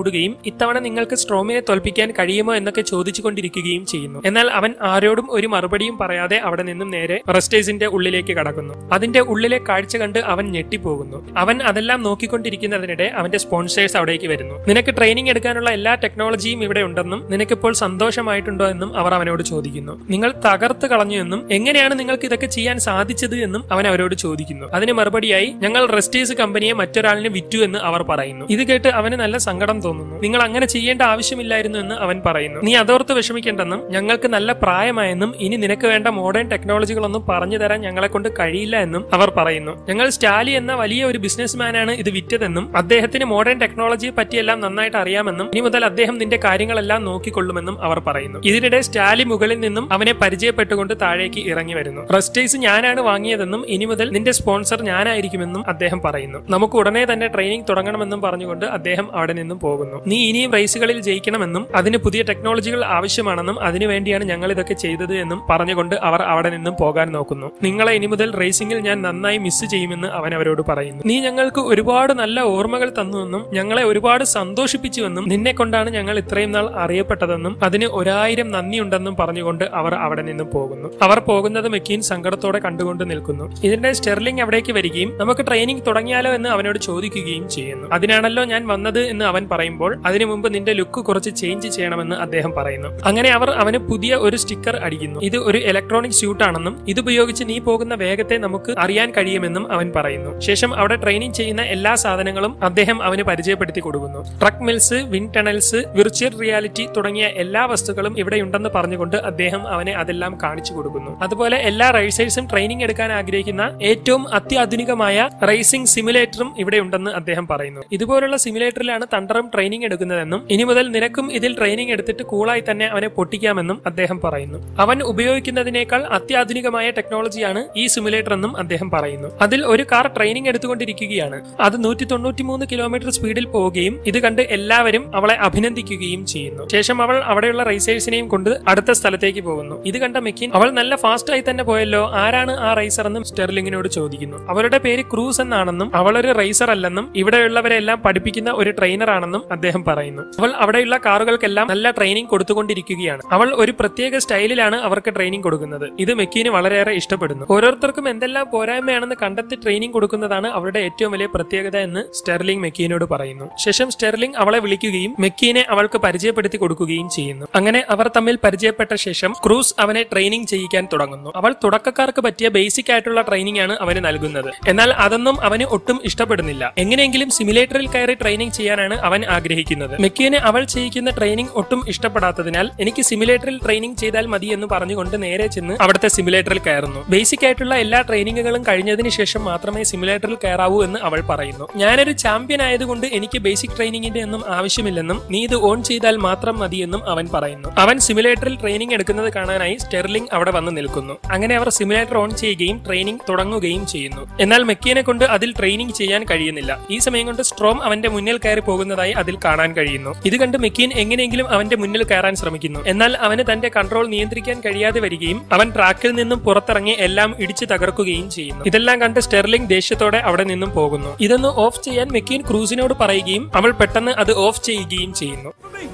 കൂടുകയും ഇത്തവണ നിങ്ങൾക്ക് സ്ട്രോമിനെ തോൽപ്പിക്കാൻ കഴിയുമോ എന്നൊക്കെ ചോദിച്ചുകൊണ്ടിരിക്കുകയും ചെയ്യുന്നു എന്നാൽ അവൻ ആരോടും ഒരു മറുപടിയും പറയാതെ അവിടെ നിന്നും നേരെ റെസ്റ്റേഴ്സിന്റെ ഉള്ളിലേക്ക് കടക്കുന്നു അതിന്റെ ഉള്ളിലെ കാഴ്ച കണ്ട് അവൻ ഞെട്ടിപ്പോകുന്നു അവൻ അതെല്ലാം നോക്കിക്കൊണ്ടിരിക്കുന്നതിനിടെ അവന്റെ സ്പോൺസേഴ്സ് അവിടേക്ക് വരുന്നു നിനക്ക് ട്രെയിനിങ് എടുക്കാനുള്ള എല്ലാ ടെക്നോളജിയും ഇവിടെ ഉണ്ടെന്നും നിനക്കിപ്പോൾ സന്തോഷമായിട്ടുണ്ടോ എന്നും അവർ അവനോട് ചോദിക്കുന്നു നിങ്ങൾ തകർത്ത് കളഞ്ഞു എന്നും എങ്ങനെയാണ് നിങ്ങൾക്ക് ഇതൊക്കെ ചെയ്യാൻ സാധിച്ചത് എന്നും അവൻ അവരോട് ചോദിക്കുന്നു അതിന് മറുപടിയായി ഞങ്ങൾ റെസ്റ്റേഴ്സ് കമ്പനിയെ മറ്റൊരാളിന് വിറ്റു എന്ന് അവർ പറയുന്നു ഇത് കേട്ട് അവന് നല്ല സങ്കടം തോന്നുന്നു നിങ്ങൾ അങ്ങനെ ചെയ്യേണ്ട ആവശ്യമില്ലായിരുന്നു എന്ന് അവൻ പറയുന്നു നീ അതോർത്ത് വിഷമിക്കേണ്ടെന്നും ഞങ്ങൾക്ക് നല്ല പ്രായമായെന്നും ഇനി നിനക്ക് വേണ്ട മോഡേൺ ടെക്നോളജികളൊന്നും പറഞ്ഞു തരാൻ ഞങ്ങളെ കൊണ്ട് കഴിയില്ല എന്നും അവർ പറയുന്നു ഞങ്ങൾ സ്റ്റാലി എന്ന വലിയ ഒരു ബിസിനസ്മാനാണ് ഇത് വിറ്റതെന്നും അദ്ദേഹത്തിന് മോഡേൺ ടെക്നോളജിയെ പറ്റിയെല്ലാം നന്നായിട്ട് അറിയാമെന്നും ഇനി മുതൽ അദ്ദേഹം നിന്റെ കാര്യങ്ങളെല്ലാം നോക്കിക്കൊള്ളുമെന്നും അവർ പറയുന്നു ഇതിനിടെ സ്റ്റാലി മുകളിൽ നിന്നും അവനെ പരിചയപ്പെട്ടുകൊണ്ട് താഴേക്ക് ഇറങ്ങി വരുന്നു റെസ്റ്റേഴ്സ് ഞാനാണ് വാങ്ങിയതെന്നും ഇനി മുതൽ നിന്റെ സ്പോൺസർ ഞാനായിരിക്കുമെന്നും അദ്ദേഹം പറയുന്നു നമുക്ക് ഉടനെ തന്നെ ട്രെയിനിങ് തുടങ്ങണമെന്നും പറഞ്ഞുകൊണ്ട് അദ്ദേഹം അവിടെ നിന്നും പോകുന്നു നീ ഇനിയും റേസുകളിൽ ജയിക്കണമെന്നും അതിന് പുതിയ ടെക്നോളജികൾ ആവശ്യമാണെന്നും അതിനുവേണ്ടിയാണ് ഞങ്ങൾ ഇതൊക്കെ ചെയ്തത് എന്നും പറഞ്ഞുകൊണ്ട് അവർ അവിടെ നിന്നും പോകാൻ നോക്കുന്നു നിങ്ങളെ ഇനി മുതൽ റേസിംഗിൽ ഞാൻ നന്നായി മിസ് ചെയ്യുമെന്ന് അവൻ അവരോട് പറയുന്നു നീ ഞങ്ങൾക്ക് ഒരുപാട് നല്ല ഓർമ്മകൾ തന്നുവെന്നും ഞങ്ങളെ ഒരുപാട് സന്തോഷിപ്പിച്ചുവെന്നും നിന്നെ കൊണ്ടാണ് ഞങ്ങൾ ഇത്രയും നാൾ അറിയപ്പെട്ടതെന്നും അതിന് ഒരായിരം നന്ദിയുണ്ടെന്നും പറഞ്ഞുകൊണ്ട് അവർ അവിടെ നിന്നും പോകുന്നു അവർ പോകുന്നത് മെക്കീൻ സങ്കടത്തോടെ കണ്ടുകൊണ്ട് നിൽക്കുന്നു ഇതിന്റെ സ്റ്റെർലിംഗ് അവിടേക്ക് വരികയും നമുക്ക് ട്രെയിനിങ് തുടങ്ങിയാലോ എന്ന് അവനോട് ചോദിക്കുകയും ചെയ്യുന്നു അതിനാണല്ലോ ഞാൻ വന്നത് എന്ന് അവൻ പറയുമ്പോൾ അതിനു മുമ്പ് നിന്റെ ലുക്ക് കുറച്ച് ചേഞ്ച് ചെയ്യണമെന്ന് അദ്ദേഹം പറയുന്നു അങ്ങനെ അവർ അവന് പുതിയ ഒരു സ്റ്റിക്കർ അടിക്കുന്നു ഇത് ഒരു ഇലക്ട്രോണിക് സ്യൂട്ട് ആണെന്നും ഇതുപയോഗിച്ച് നീ പോകുന്ന വേഗത്തെ നമുക്ക് അറിയാൻ കഴിയുമെന്നും അവൻ പറയുന്നു ശേഷം അവിടെ ട്രെയിനിങ് ചെയ്യുന്ന എല്ലാ സാധനങ്ങളും അദ്ദേഹം അവന് പരിചയപ്പെടുത്തി കൊടുക്കുന്നു treadmills wind tunnels virtual reality തുടങ്ങിയ എല്ലാ വസ്തുക്കളും ഇവിടെയുണ്ടെന്ന് പറഞ്ഞുകൊണ്ട് അദ്ദേഹം അവനെ അതെല്ലാം കാണിച്ചു കൊടുക്കുന്നു അതുപോലെ എല്ലാ റൈസേഴ്സും ട്രെയിനിങ് എടുക്കാൻ ആഗ്രഹിക്കുന്ന ഏറ്റവും അത്യാധുനികമായ റേസിംഗ് സിമുലേറ്ററും ഇവിടെ ഉണ്ടെന്ന് അദ്ദേഹം പറയുന്നു ഇതുപോലുള്ള സിമുലേറ്ററിലാണ് തണ്ടറും ട്രെയിനിങ് എടുക്കുന്നതെന്നും ഇനി മുതൽ നിനക്കും ഇതിൽ ട്രെയിനിങ് എടുത്തിട്ട് കൂളായി തന്നെ അവനെ പൊട്ടിക്കാമെന്നും അദ്ദേഹം പറയുന്നു അവൻ ഉപയോഗിക്കുന്നതിനേക്കാൾ അത്യാധുനികമായ ടെക്നോളജിയാണ് ഈ സിമുലേറ്റർ എന്നും അദ്ദേഹം പറയുന്നു അതിൽ ഒരു കാർ ട്രെയിനിങ് എടുത്തുകൊണ്ടിരിക്കുകയാണ് അത് നൂറ്റി തൊണ്ണൂറ്റിമൂന്ന് കിലോമീറ്റർ സ്പീഡിൽ പോവുകയും ഇത് കണ്ട് എല്ലാവരും അവളെ അഭിനന്ദിക്കുകയും ചെയ്യുന്നു ശേഷം അവൾ അവിടെയുള്ള റൈസേഴ്സിനെയും കൊണ്ട് അടുത്ത സ്ഥലത്തേക്ക് പോകുന്നു ഇത് കണ്ട മെക്കിൻ അവൾ നല്ല ഫാസ്റ്റ് ആയി തന്നെ പോയല്ലോ ആരാണ് ആ റൈസർ എന്നും സ്റ്റെർലിങ്ങിനോട് ചോദിക്കുന്നു അവരുടെ പേര് ക്രൂസ് എന്നാണെന്നും അവളൊരു റൈസർ അല്ലെന്നും ഇവിടെയുള്ളവരെല്ലാം പഠിപ്പിക്കുന്ന ഒരു ട്രെയിനർ ആണെന്നും അദ്ദേഹം പറയുന്നു അവൾ അവിടെയുള്ള കാറുകൾക്കെല്ലാം നല്ല ട്രെയിനിങ് കൊടുത്തുകൊണ്ടിരിക്കുകയാണ് അവൾ ഒരു പ്രത്യേക സ്റ്റൈലിലാണ് അവർക്ക് ട്രെയിനിങ് കൊടുക്കുന്നത് ഇത് മെക്കീന് വളരെയേറെ ഇഷ്ടപ്പെടുന്നു ഓരോരുത്തർക്കും എന്തെല്ലാം പോരായ്മയാണെന്ന് കണ്ടെത്തി ട്രെയിനിങ് കൊടുക്കുന്നതാണ് അവരുടെ ഏറ്റവും വലിയ പ്രത്യേകത എന്ന് സ്റ്റെർലിംഗ് മെക്കീനോട് പറയുന്നു ശേഷം സ്റ്റെർലിംഗ് അവളെ വിളിക്കുകയും മെക്കീനെ അവൾക്ക് പരിചയപ്പെടുത്തി കൊടുക്കുകയും ചെയ്യുന്നു അങ്ങനെ അവർ തമ്മിൽ പരിചയപ്പെട്ട ശേഷം ക്രൂസ് അവനെ ട്രെയിനിങ് ചെയ്യിക്കാൻ തുടങ്ങുന്നു അവൾ തുടക്കക്കാർക്ക് പറ്റിയ ബേസിക് ആയിട്ടുള്ള ട്രെയിനിങ് ആണ് അവന് നൽകുന്നത് എന്നാൽ അതൊന്നും അവന് ഒട്ടും ഇഷ്ടപ്പെടുന്നില്ല എങ്ങനെയെങ്കിലും സിമുലേറ്ററിൽ കയറി ട്രെയിനിങ് ചെയ്യാനാണ് അവൻ ആഗ്രഹിക്കുന്നത് മെക്കീനെ അവൾ ചെയ്യിക്കുന്ന ട്രെയിനിങ് ഒട്ടും ഇഷ്ടപ്പെടാത്തതിനാൽ എനിക്ക് സിമുലേറ്ററിൽ ട്രെയിനിങ് ചെയ്താൽ മതി എന്ന് പറഞ്ഞുകൊണ്ട് നേരെ ചെന്ന് അവിടുത്തെ സിമുലേറ്ററിൽ കയറുന്നു ബേസിക് ആയിട്ടുള്ള എല്ലാ ട്രെയിനിങ്ങുകളും കഴിഞ്ഞതിന് ശേഷം മാത്രമേ സിമുലേറ്ററിൽ കയറാവൂ എന്ന് അവൾ പറയുന്നു ഞാനൊരു ചാമ്പ്യൻ ആയതുകൊണ്ട് എനിക്ക് ബേസിക് ട്രെയിനിങ്ങിന്റെ ഒന്നും ആവശ്യമില്ലെന്നും നീ ഇത് ഓൺ ചെയ്താൽ മാത്രം മതിയെന്നും അവൻ പറയുന്നു അവൻ സിമുലേറ്ററിൽ ട്രെയിനിങ് എടുക്കുന്നത് കാണാനായി സ്റ്റെർലിംഗ് അവിടെ വന്ന് നിൽക്കുന്നു അങ്ങനെ അവർ സിമുലേറ്റർ ഓൺ ചെയ്യുകയും ട്രെയിനിങ് തുടങ്ങുകയും ചെയ്യുന്നു എന്നാൽ മെക്കീനെ കൊണ്ട് അതിൽ ട്രെയിനിങ് ചെയ്യാൻ കഴിയുന്നില്ല ഈ സമയം കൊണ്ട് സ്ട്രോം അവന്റെ മുന്നിൽ കയറി പോകുന്നതായി അതിൽ കാണാൻ കഴിയുന്നു ഇത് കണ്ട് മെക്കീൻ എങ്ങനെയെങ്കിലും അവന്റെ മുന്നിൽ കയറാൻ ശ്രമിക്കുന്നു എന്നാൽ അവന് തന്റെ കൺട്രോൾ നിയന്ത്രിക്കാൻ കഴിയാതെ വരികയും അവൻ ട്രാക്കിൽ നിന്നും പുറത്തിറങ്ങി എല്ലാം ഇടിച്ചു തകർക്കുകയും ചെയ്യുന്നു ഇതെല്ലാം കണ്ട് സ്റ്റെർലിംഗ് ദേഷ്യത്തോടെ അവിടെ നിന്നും പോകുന്നു ഇതൊന്ന് ഓഫ് ചെയ്യാൻ മെക്കീൻ ക്രൂസിനോട് പറയുകയും അവൾ പെട്ടെന്ന് അത് ഓഫ് ചെയ്യുകയും ചെയ്യുന്നു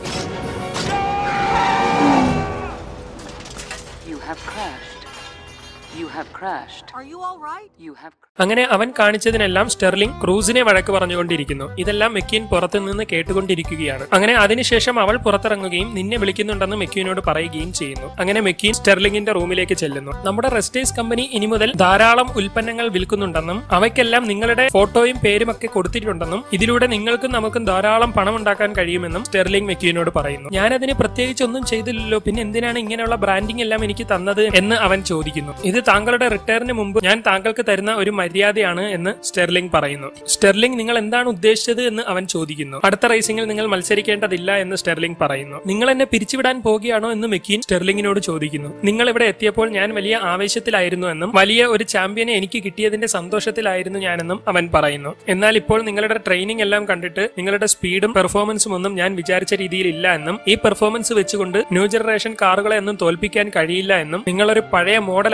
You have crashed. You have crashed. Are you all right? You have. അങ്ങനെ അവൻ കാണിച്ചതിനെല്ലാം സ്റ്റെർലിംഗ് ക്രൂസിനെ വഴക്ക് പറഞ്ഞുകൊണ്ടിരിക്കുന്നു ഇതെല്ലാം മെക്കീൻ പുറത്തു നിന്ന് കേട്ടുകൊണ്ടിരിക്കുകയാണ് അങ്ങനെ അതിനുശേഷം അവൾ പുറത്തിറങ്ങുകയും നിന്നെ വിളിക്കുന്നുണ്ടെന്ന് മെക്കീനോട് പറയുകയും ചെയ്യുന്നു അങ്ങനെ മെക്കീൻ സ്റ്റെർലിംഗിന്റെ റൂമിലേക്ക് ചെല്ലുന്നു നമ്മുടെ റെസ്റ്റേഴ്സ് കമ്പനി ഇനി മുതൽ ധാരാളം ഉൽപ്പന്നങ്ങൾ വിൽക്കുന്നുണ്ടെന്നും അവയ്ക്കെല്ലാം നിങ്ങളുടെ ഫോട്ടോയും പേരും ഒക്കെ കൊടുത്തിട്ടുണ്ടെന്നും ഇതിലൂടെ നിങ്ങൾക്കും നമുക്കും ധാരാളം പണം ഉണ്ടാക്കാൻ കഴിയുമെന്നും സ്റ്റെർലിംഗ് മെക്കീനോട് പറയുന്നു ഞാനതിന് പ്രത്യേകിച്ച് ഒന്നും ചെയ്തില്ലല്ലോ പിന്നെ എന്തിനാണ് ഇങ്ങനെയുള്ള ബ്രാൻഡിംഗ് എല്ലാം എനിക്ക് തന്നത് എന്ന് അവൻ ചോദിക്കുന്നു ഇത് താങ്കളുടെ റിട്ടയറിന് മുമ്പ് ഞാൻ താങ്കൾക്ക് തരുന്ന ഒരു മര്യാദയാണ് എന്ന് സ്റ്റെർലിംഗ് പറയുന്നു സ്റ്റെർലിംഗ് നിങ്ങൾ എന്താണ് ഉദ്ദേശിച്ചത് എന്ന് അവൻ ചോദിക്കുന്നു അടുത്ത റേസിംഗിൽ നിങ്ങൾ മത്സരിക്കേണ്ടതില്ല എന്ന് സ്റ്റെർലിംഗ് പറയുന്നു നിങ്ങൾ എന്നെ പിരിച്ചുവിടാൻ പോകുകയാണോ എന്ന് മെക്കീൻ സ്റ്റെർലിംഗിനോട് ചോദിക്കുന്നു നിങ്ങൾ ഇവിടെ എത്തിയപ്പോൾ ഞാൻ വലിയ ആവേശത്തിലായിരുന്നു എന്നും വലിയ ഒരു ചാമ്പ്യനെ എനിക്ക് കിട്ടിയതിന്റെ സന്തോഷത്തിലായിരുന്നു ഞാനെന്നും അവൻ പറയുന്നു എന്നാൽ ഇപ്പോൾ നിങ്ങളുടെ ട്രെയിനിങ് എല്ലാം കണ്ടിട്ട് നിങ്ങളുടെ സ്പീഡും പെർഫോമൻസും ഒന്നും ഞാൻ വിചാരിച്ച രീതിയിൽ ഇല്ല എന്നും ഈ പെർഫോമൻസ് വെച്ചുകൊണ്ട് ന്യൂ ജനറേഷൻ കാറുകളെ ഒന്നും തോൽപ്പിക്കാൻ കഴിയില്ല എന്നും നിങ്ങളൊരു പഴയ മോഡലായി കഴിഞ്ഞു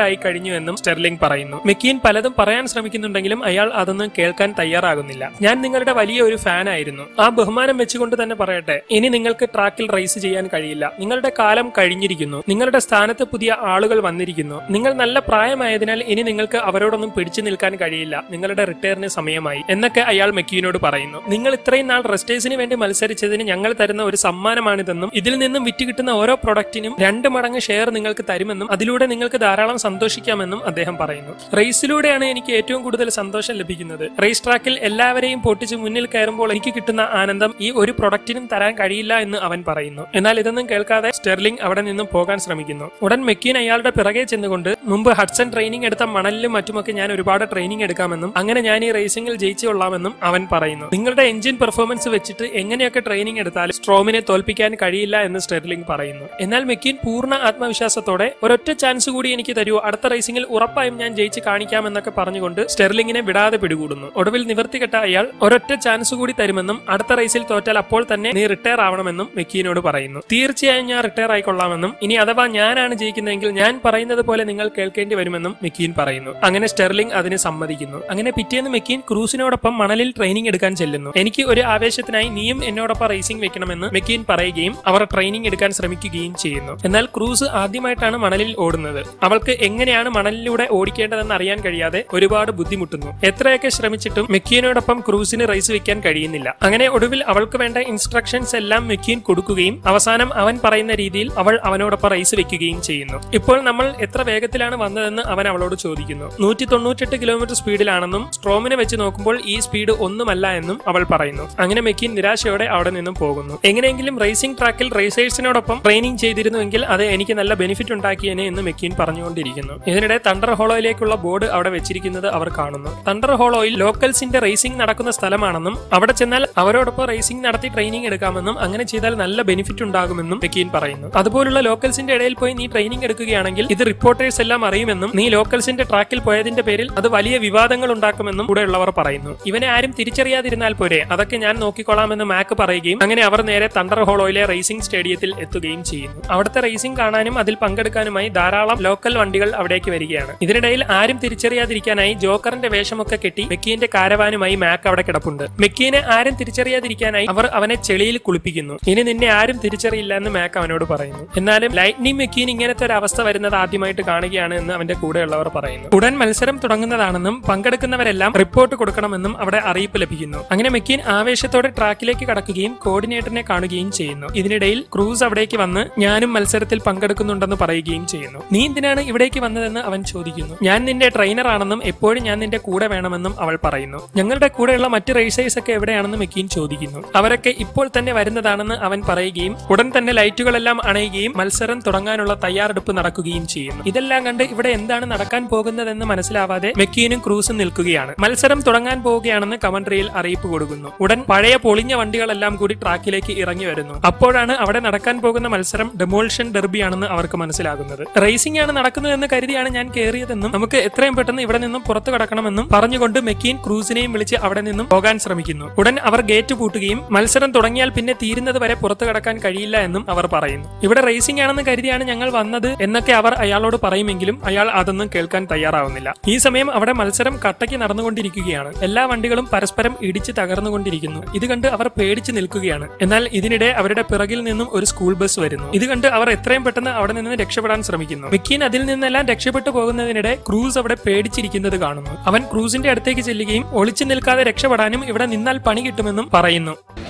കഴിഞ്ഞു എന്നും സ്റ്റെർലിംഗ് പറയുന്നു മെക്കീൻ പലതും പറയാൻ ശ്രമിക്കുന്നുണ്ടെങ്കിലും അയാൾ അതൊന്നും കേൾക്കാൻ തയ്യാറാകുന്നില്ല ഞാൻ നിങ്ങളുടെ വലിയ ഒരു ഫാൻ ആയിരുന്നു ആ ബഹുമാനം വെച്ചുകൊണ്ട് തന്നെ പറയട്ടെ ഇനി നിങ്ങൾക്ക് ട്രാക്കിൽ റേസ് ചെയ്യാൻ കഴിയില്ല നിങ്ങളുടെ കാലം കഴിഞ്ഞിരിക്കുന്നു നിങ്ങളുടെ സ്ഥാനത്ത് പുതിയ ആളുകൾ വന്നിരിക്കുന്നു നിങ്ങൾ നല്ല പ്രായമായതിനാൽ ഇനി നിങ്ങൾക്ക് അവരോടൊന്നും പിടിച്ചു നിൽക്കാൻ കഴിയില്ല നിങ്ങളുടെ റിട്ടയറിന് സമയമായി എന്നൊക്കെ അയാൾ മെക്കീനോട് പറയുന്നു നിങ്ങൾ ഇത്രയും നാൾ റെസ്റ്റേഴ്സിന് വേണ്ടി മത്സരിച്ചതിന് ഞങ്ങൾ തരുന്ന ഒരു സമ്മാനമാണിതെന്നും ഇതിൽ നിന്നും വിറ്റ് കിട്ടുന്ന ഓരോ പ്രൊഡക്റ്റിനും രണ്ട് മടങ്ങ് ഷെയർ നിങ്ങൾക്ക് തരുമെന്നും അതിലൂടെ നിങ്ങൾക്ക് ധാരാളം സന്തോഷിക്കാമെന്നും അദ്ദേഹം പറയുന്നു റേസിലൂടെയാണ് എനിക്ക് ഏറ്റവും കൂടുതൽ സന്തോഷം ലഭിക്കുന്നത് റേസ് ട്രാക്കിൽ എല്ലാവരെയും പൊട്ടിച്ച് മുന്നിൽ കയറുമ്പോൾ എനിക്ക് കിട്ടുന്ന ആനന്ദം ഈ ഒരു പ്രൊഡക്റ്റിനും തരാൻ കഴിയില്ല എന്ന് അവൻ പറയുന്നു എന്നാൽ ഇതൊന്നും കേൾക്കാതെ സ്റ്റെർലിംഗ് അവിടെ നിന്നും പോകാൻ ശ്രമിക്കുന്നു ഉടൻ മെക്കീൻ അയാളുടെ പിറകെ ചെന്നുകൊണ്ട് മുമ്പ് ഹഡ്സൺ ട്രെയിനിങ് എടുത്ത മണലിലും മറ്റുമൊക്കെ ഞാൻ ഒരുപാട് ട്രെയിനിങ് എടുക്കാമെന്നും അങ്ങനെ ഞാൻ ഈ റേസിംഗിൽ ജയിച്ചു കൊള്ളാമെന്നും അവൻ പറയുന്നു നിങ്ങളുടെ എഞ്ചിൻ പെർഫോമൻസ് വെച്ചിട്ട് എങ്ങനെയൊക്കെ ട്രെയിനിങ് എടുത്താലും സ്ട്രോമിനെ തോൽപ്പിക്കാൻ കഴിയില്ല എന്ന് സ്റ്റെർലിംഗ് പറയുന്നു എന്നാൽ മെക്കീൻ പൂർണ്ണ ആത്മവിശ്വാസത്തോടെ ഒരൊറ്റ ചാൻസ് കൂടി എനിക്ക് തരൂ അടുത്ത റേസിംഗിൽ ഉറപ്പായും ഞാൻ ജയിച്ച് കാണിക്കാമെന്നൊക്കെ പറഞ്ഞുകൊണ്ട് സ്റ്റെർലിംഗിനെ വിടാതെ പിടികൂടുന്നു ഒടുവിൽ നിവർത്തികെട്ട അയാൾ ഒരൊറ്റ ചാൻസ് കൂടി തരുമെന്നും അടുത്ത റേസിൽ തോറ്റാൽ അപ്പോൾ തന്നെ നീ റിട്ടയർ ആവണമെന്നും മെക്കീനോട് പറയുന്നു തീർച്ചയായും ഞാൻ റിട്ടയർ ആയിക്കൊള്ളാമെന്നും ഇനി അഥവാ ഞാനാണ് ജയിക്കുന്നതെങ്കിൽ ഞാൻ പറയുന്നത് പോലെ നിങ്ങൾ കേൾക്കേണ്ടി വരുമെന്നും മെക്കീൻ പറയുന്നു അങ്ങനെ സ്റ്റെർലിംഗ് അതിന് സമ്മതിക്കുന്നു അങ്ങനെ പിറ്റേന്ന് മെക്കീൻ ക്രൂസിനോടൊപ്പം മണലിൽ ട്രെയിനിങ് എടുക്കാൻ ചെല്ലുന്നു എനിക്ക് ഒരു ആവേശത്തിനായി നീയും എന്നോടൊപ്പം റേസിംഗ് വെക്കണമെന്ന് മെക്കീൻ പറയുകയും അവർ ട്രെയിനിങ് എടുക്കാൻ ശ്രമിക്കുകയും ചെയ്യുന്നു എന്നാൽ ക്രൂസ് ആദ്യമായിട്ടാണ് മണലിൽ ഓടുന്നത് അവൾക്ക് എങ്ങനെയാണ് മണലിലൂടെ ഓടിക്കേണ്ടതെന്ന് അറിയാൻ കഴിയാതെ ഒരുപാട് ബുദ്ധിമുട്ടുന്നു എത്രയൊക്കെ ശ്രമിച്ചിട്ടും മെക്കീനോടൊപ്പം ക്രൂസിന് റേസ് വെക്കാൻ കഴിയുന്നില്ല അങ്ങനെ ഒടുവിൽ അവൾക്ക് വേണ്ട ഇൻസ്ട്രക്ഷൻസ് എല്ലാം മെക്കീൻ കൊടുക്കുകയും അവസാനം അവൻ പറയുന്ന രീതിയിൽ അവൾ അവനോടൊപ്പം റേസ് വെക്കുകയും ചെയ്യുന്നു ഇപ്പോൾ നമ്മൾ എത്ര വേഗത്തിലാണ് വന്നതെന്ന് അവൻ അവളോട് ചോദിക്കുന്നു നൂറ്റി തൊണ്ണൂറ്റെട്ട് കിലോമീറ്റർ സ്പീഡിലാണെന്നും സ്ട്രോമിനെ വെച്ച് നോക്കുമ്പോൾ ഈ സ്പീഡ് ഒന്നുമല്ല എന്നും അവൾ പറയുന്നു അങ്ങനെ മെക്കീൻ നിരാശയോടെ അവിടെ നിന്നും പോകുന്നു എങ്ങനെയെങ്കിലും റേസിംഗ് ട്രാക്കിൽ റേസേഴ്സിനോടൊപ്പം ട്രെയിനിങ് ചെയ്തിരുന്നുവെങ്കിൽ അത് എനിക്ക് നല്ല ബെനിഫിറ്റ് ഉണ്ടാക്കിയേനെ എന്ന് മെക്കീൻ പറഞ്ഞുകൊണ്ടിരിക്കുന്നു ഇതിനിടെ തണ്ടർ ഹോളോയിലേക്കുള്ള ബോർഡ് അവിടെ വെച്ചിരിക്കുന്നത് അവർ കാണുന്നു തണ്ടർ ഹോളോയിൽ ലോക്കൽസിന്റെ റേസിംഗ് നടക്കുന്ന സ്ഥലമാണെന്നും അവിടെ ചെന്നാൽ അവരോടൊപ്പം റേസിംഗ് നടത്തി ട്രെയിനിങ് എടുക്കാമെന്നും അങ്ങനെ ചെയ്താൽ നല്ല ബെനിഫിറ്റ് ഉണ്ടാകുമെന്നും മെക്കീൻ പറയുന്നു അതുപോലുള്ള ലോക്കൽസിന്റെ ഇടയിൽ പോയി നീ ട്രെയിനിങ് എടുക്കുകയാണെങ്കിൽ ഇത് റിപ്പോർട്ടേഴ്സ് എല്ലാം അറിയുമെന്നും നീ ലോക്കൽസിന്റെ ട്രാക്കിൽ പോയതിന്റെ പേരിൽ അത് വലിയ വിവാദങ്ങൾ ഉണ്ടാക്കുമെന്നും കൂടെയുള്ളവർ പറയുന്നു ഇവനെ ആരും തിരിച്ചറിയാതിരുന്നാൽ പോരെ അതൊക്കെ ഞാൻ നോക്കിക്കൊള്ളാമെന്ന് മാക്ക് പറയുകയും അങ്ങനെ അവർ നേരെ തണ്ടർ ഹോളോയിലെ റേസിംഗ് സ്റ്റേഡിയത്തിൽ എത്തുകയും ചെയ്യുന്നു അവിടുത്തെ റേസിംഗ് കാണാനും അതിൽ പങ്കെടുക്കാനുമായി ധാരാളം ലോക്കൽ വണ്ടികൾ അവിടേക്ക് വരികയാണ് ഇതിനിടയിൽ ആരും തിരിച്ചറിയാതിരിക്കാനായി ജോക്കറിന്റെ വേഷമൊക്കെ കെട്ടി മെക്കീന്റെ കാരവാനുമായി മാക്ക് അവിടെ കിടപ്പുണ്ട് മെക്കീനെ ആരും തിരിച്ചറിയാതിരിക്കാനായി അവർ അവനെ ചെളിയിൽ കുളിപ്പിക്കുന്നു ഇനി നിന്നെ ആരും തിരിച്ചറിയില്ല എന്ന് മാക്ക് അവനോട് പറയുന്നു എന്നാലും ലൈറ്റ്നിങ് മെക്കീൻ ഇങ്ങനത്തെ ഒരു അവസ്ഥ വരുന്നത് ആദ്യമായിട്ട് കാണുകയാണ് എന്ന് അവന്റെ കൂടെയുള്ളവർ പറയുന്നു ഉടൻ മത്സരം തുടങ്ങുന്നതാണെന്നും പങ്കെടുക്കുന്നവരെല്ലാം റിപ്പോർട്ട് കൊടുക്കണമെന്നും അവിടെ അറിയിപ്പ് ലഭിക്കുന്നു അങ്ങനെ മെക്കീൻ ആവേശത്തോടെ ട്രാക്കിലേക്ക് കടക്കുകയും കോർഡിനേറ്ററിനെ കാണുകയും ചെയ്യുന്നു ഇതിനിടയിൽ ക്രൂസ് അവിടേക്ക് വന്ന് ഞാനും മത്സരത്തിൽ പങ്കെടുക്കുന്നുണ്ടെന്ന് പറയുകയും ചെയ്യുന്നു നീ എന്തിനാണ് ഇവിടേക്ക് വന്നതെന്ന് അവൻ ചോദിക്കുന്നു ഞാൻ നിന്റെ ട്രെയിനർ ആണെന്നും എപ്പോഴും ഞാൻ നിന്റെ കൂടെ വേണമെന്നും അവൾ പറയുന്നു ഞങ്ങളുടെ കൂടെയുള്ള മറ്റ് റേസേഴ്സ് ഒക്കെ എവിടെയാണെന്ന് മെക്കീൻ ചോദിക്കുന്നു അവരൊക്കെ ഇപ്പോൾ തന്നെ വരുന്നതാണെന്ന് അവൻ പറയുകയും ഉടൻ തന്നെ ലൈറ്റുകളെല്ലാം അണയുകയും മത്സരം തുടങ്ങാനുള്ള തയ്യാറെടുപ്പ് നടക്കുകയും ചെയ്യുന്നു ഇതെല്ലാം കണ്ട് ഇവിടെ എന്താണ് നടക്കാൻ പോകുന്നതെന്ന് മനസ്സിലാവാതെ മെക്കീനും ക്രൂസും നിൽക്കുകയാണ് മത്സരം തുടങ്ങാൻ പോവുകയാണെന്ന് കമൻട്രിയിൽ അറിയിപ്പ് കൊടുക്കുന്നു ഉടൻ പഴയ പൊളിഞ്ഞ വണ്ടികളെല്ലാം കൂടി ട്രാക്കിലേക്ക് ഇറങ്ങി വരുന്നു അപ്പോഴാണ് അവിടെ നടക്കാൻ പോകുന്ന മത്സരം ഡെമോൾഷൻ ഡെർബിയാണെന്ന് അവർക്ക് മനസ്സിലാകുന്നത് റേസിംഗ് ആണ് നടക്കുന്നതെന്ന് കരുതിയാണ് ഞാൻ കയറിയതെന്നും നമുക്ക് എത്രയും പെട്ടെന്ന് ഇവിടെ നിന്നും പുറത്തു കടക്കണമെന്നും പറഞ്ഞുകൊണ്ട് മെക്കീൻ ക്രൂസിനെയും വിളിച്ച് അവിടെ നിന്നും പോകാൻ ശ്രമിക്കുന്നു ഉടൻ അവർ ഗേറ്റ് പൂട്ടുകയും മത്സരം തുടങ്ങിയാൽ പിന്നെ തീരുന്നത് വരെ പുറത്തു കടക്കാൻ കഴിയില്ല എന്നും അവർ പറയുന്നു ഇവിടെ റേസിംഗ് ആണെന്ന് കരുതിയാണ് ഞങ്ങൾ വന്നത് എന്നൊക്കെ അവർ അയാളോട് പറയുമെങ്കിലും അയാൾ അതൊന്നും കേൾക്കാൻ തയ്യാറാവുന്നില്ല ഈ സമയം അവിടെ മത്സരം കട്ടയ്ക്ക് നടന്നുകൊണ്ടിരിക്കുകയാണ് എല്ലാ വണ്ടികളും പരസ്പരം ഇടിച്ച് തകർന്നുകൊണ്ടിരിക്കുന്നു ഇത് കണ്ട് അവർ പേടിച്ച് നിൽക്കുകയാണ് എന്നാൽ ഇതിനിടെ അവരുടെ പിറകിൽ നിന്നും ഒരു സ്കൂൾ ബസ് വരുന്നു ഇത് കണ്ട് അവർ എത്രയും പെട്ടെന്ന് അവിടെ നിന്ന് രക്ഷപ്പെടാൻ ശ്രമിക്കുന്നു മിക്കീൻ അതിൽ നിന്നെല്ലാം രക്ഷപ്പെട്ടു പോകുന്നതിനിടെ ക്രൂസ് അവിടെ പേടിച്ചിരിക്കുന്നത് കാണുന്നു അവൻ ക്രൂസിന്റെ അടുത്തേക്ക് ചെല്ലുകയും ഒളിച്ചു നിൽക്കാതെ രക്ഷപ്പെടാനും ഇവിടെ നിന്നാൽ പണി കിട്ടുമെന്നും പറയുന്നു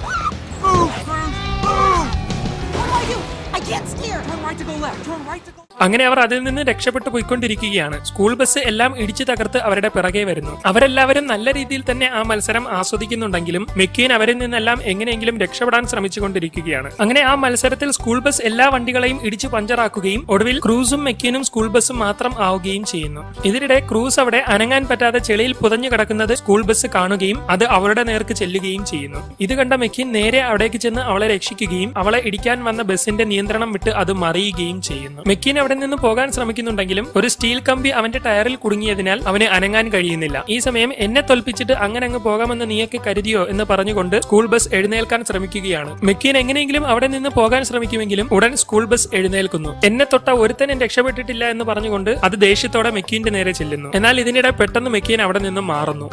What do I do? I can't steer. Turn right to go left. Turn right to go. അങ്ങനെ അവർ അതിൽ നിന്ന് രക്ഷപ്പെട്ടു പോയിക്കൊണ്ടിരിക്കുകയാണ് സ്കൂൾ ബസ് എല്ലാം ഇടിച്ചു തകർത്ത് അവരുടെ പിറകെ വരുന്നു അവരെല്ലാവരും നല്ല രീതിയിൽ തന്നെ ആ മത്സരം ആസ്വദിക്കുന്നുണ്ടെങ്കിലും മെക്കീൻ അവരിൽ നിന്നെല്ലാം എങ്ങനെയെങ്കിലും രക്ഷപ്പെടാൻ ശ്രമിച്ചുകൊണ്ടിരിക്കുകയാണ് അങ്ങനെ ആ മത്സരത്തിൽ സ്കൂൾ ബസ് എല്ലാ വണ്ടികളെയും ഇടിച്ചു പഞ്ചറാക്കുകയും ഒടുവിൽ ക്രൂസും മെക്കീനും സ്കൂൾ ബസ്സും മാത്രം ആവുകയും ചെയ്യുന്നു ഇതിനിടെ ക്രൂസ് അവിടെ അനങ്ങാൻ പറ്റാതെ ചെളിയിൽ പുതഞ്ഞു കിടക്കുന്നത് സ്കൂൾ ബസ് കാണുകയും അത് അവരുടെ നേർക്ക് ചെല്ലുകയും ചെയ്യുന്നു ഇത് കണ്ട മെക്കീൻ നേരെ അവിടേക്ക് ചെന്ന് അവളെ രക്ഷിക്കുകയും അവളെ ഇടിക്കാൻ വന്ന ബസിന്റെ നിയന്ത്രണം വിട്ട് അത് മറിയുകയും ചെയ്യുന്നു മെക്കീൻ അവിടെ നിന്ന് പോകാൻ ശ്രമിക്കുന്നുണ്ടെങ്കിലും ഒരു സ്റ്റീൽ കമ്പി അവന്റെ ടയറിൽ കുടുങ്ങിയതിനാൽ അവന് അനങ്ങാൻ കഴിയുന്നില്ല ഈ സമയം എന്നെ തോൽപ്പിച്ചിട്ട് അങ്ങനെ അങ്ങ് പോകാമെന്ന് നീയൊക്കെ കരുതിയോ എന്ന് പറഞ്ഞുകൊണ്ട് സ്കൂൾ ബസ് എഴുന്നേൽക്കാൻ ശ്രമിക്കുകയാണ് മെക്കീൻ എങ്ങനെയെങ്കിലും അവിടെ നിന്ന് പോകാൻ ശ്രമിക്കുമെങ്കിലും ഉടൻ സ്കൂൾ ബസ് എഴുന്നേൽക്കുന്നു എന്നെ തൊട്ട ഒരുത്തനും രക്ഷപ്പെട്ടിട്ടില്ല എന്ന് പറഞ്ഞുകൊണ്ട് അത് ദേഷ്യത്തോടെ മെക്കീന്റെ നേരെ ചെല്ലുന്നു എന്നാൽ ഇതിനിടെ പെട്ടെന്ന് മെക്കീൻ അവിടെ നിന്നും മാറുന്നു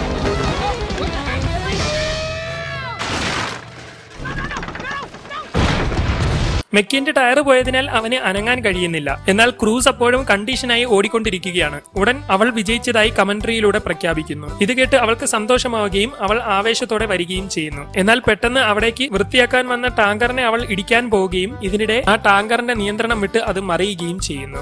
മെക്കിന്റെ ടയർ പോയതിനാൽ അവന് അനങ്ങാൻ കഴിയുന്നില്ല എന്നാൽ ക്രൂസ് അപ്പോഴും കണ്ടീഷനായി ഓടിക്കൊണ്ടിരിക്കുകയാണ് ഉടൻ അവൾ വിജയിച്ചതായി കമന്ററിയിലൂടെ പ്രഖ്യാപിക്കുന്നു ഇത് കേട്ട് അവൾക്ക് സന്തോഷമാവുകയും അവൾ ആവേശത്തോടെ വരികയും ചെയ്യുന്നു എന്നാൽ പെട്ടെന്ന് അവിടേക്ക് വൃത്തിയാക്കാൻ വന്ന ടാങ്കറിനെ അവൾ ഇടിക്കാൻ പോവുകയും ഇതിനിടെ ആ ടാങ്കറിന്റെ നിയന്ത്രണം വിട്ട് അത് മറിയുകയും ചെയ്യുന്നു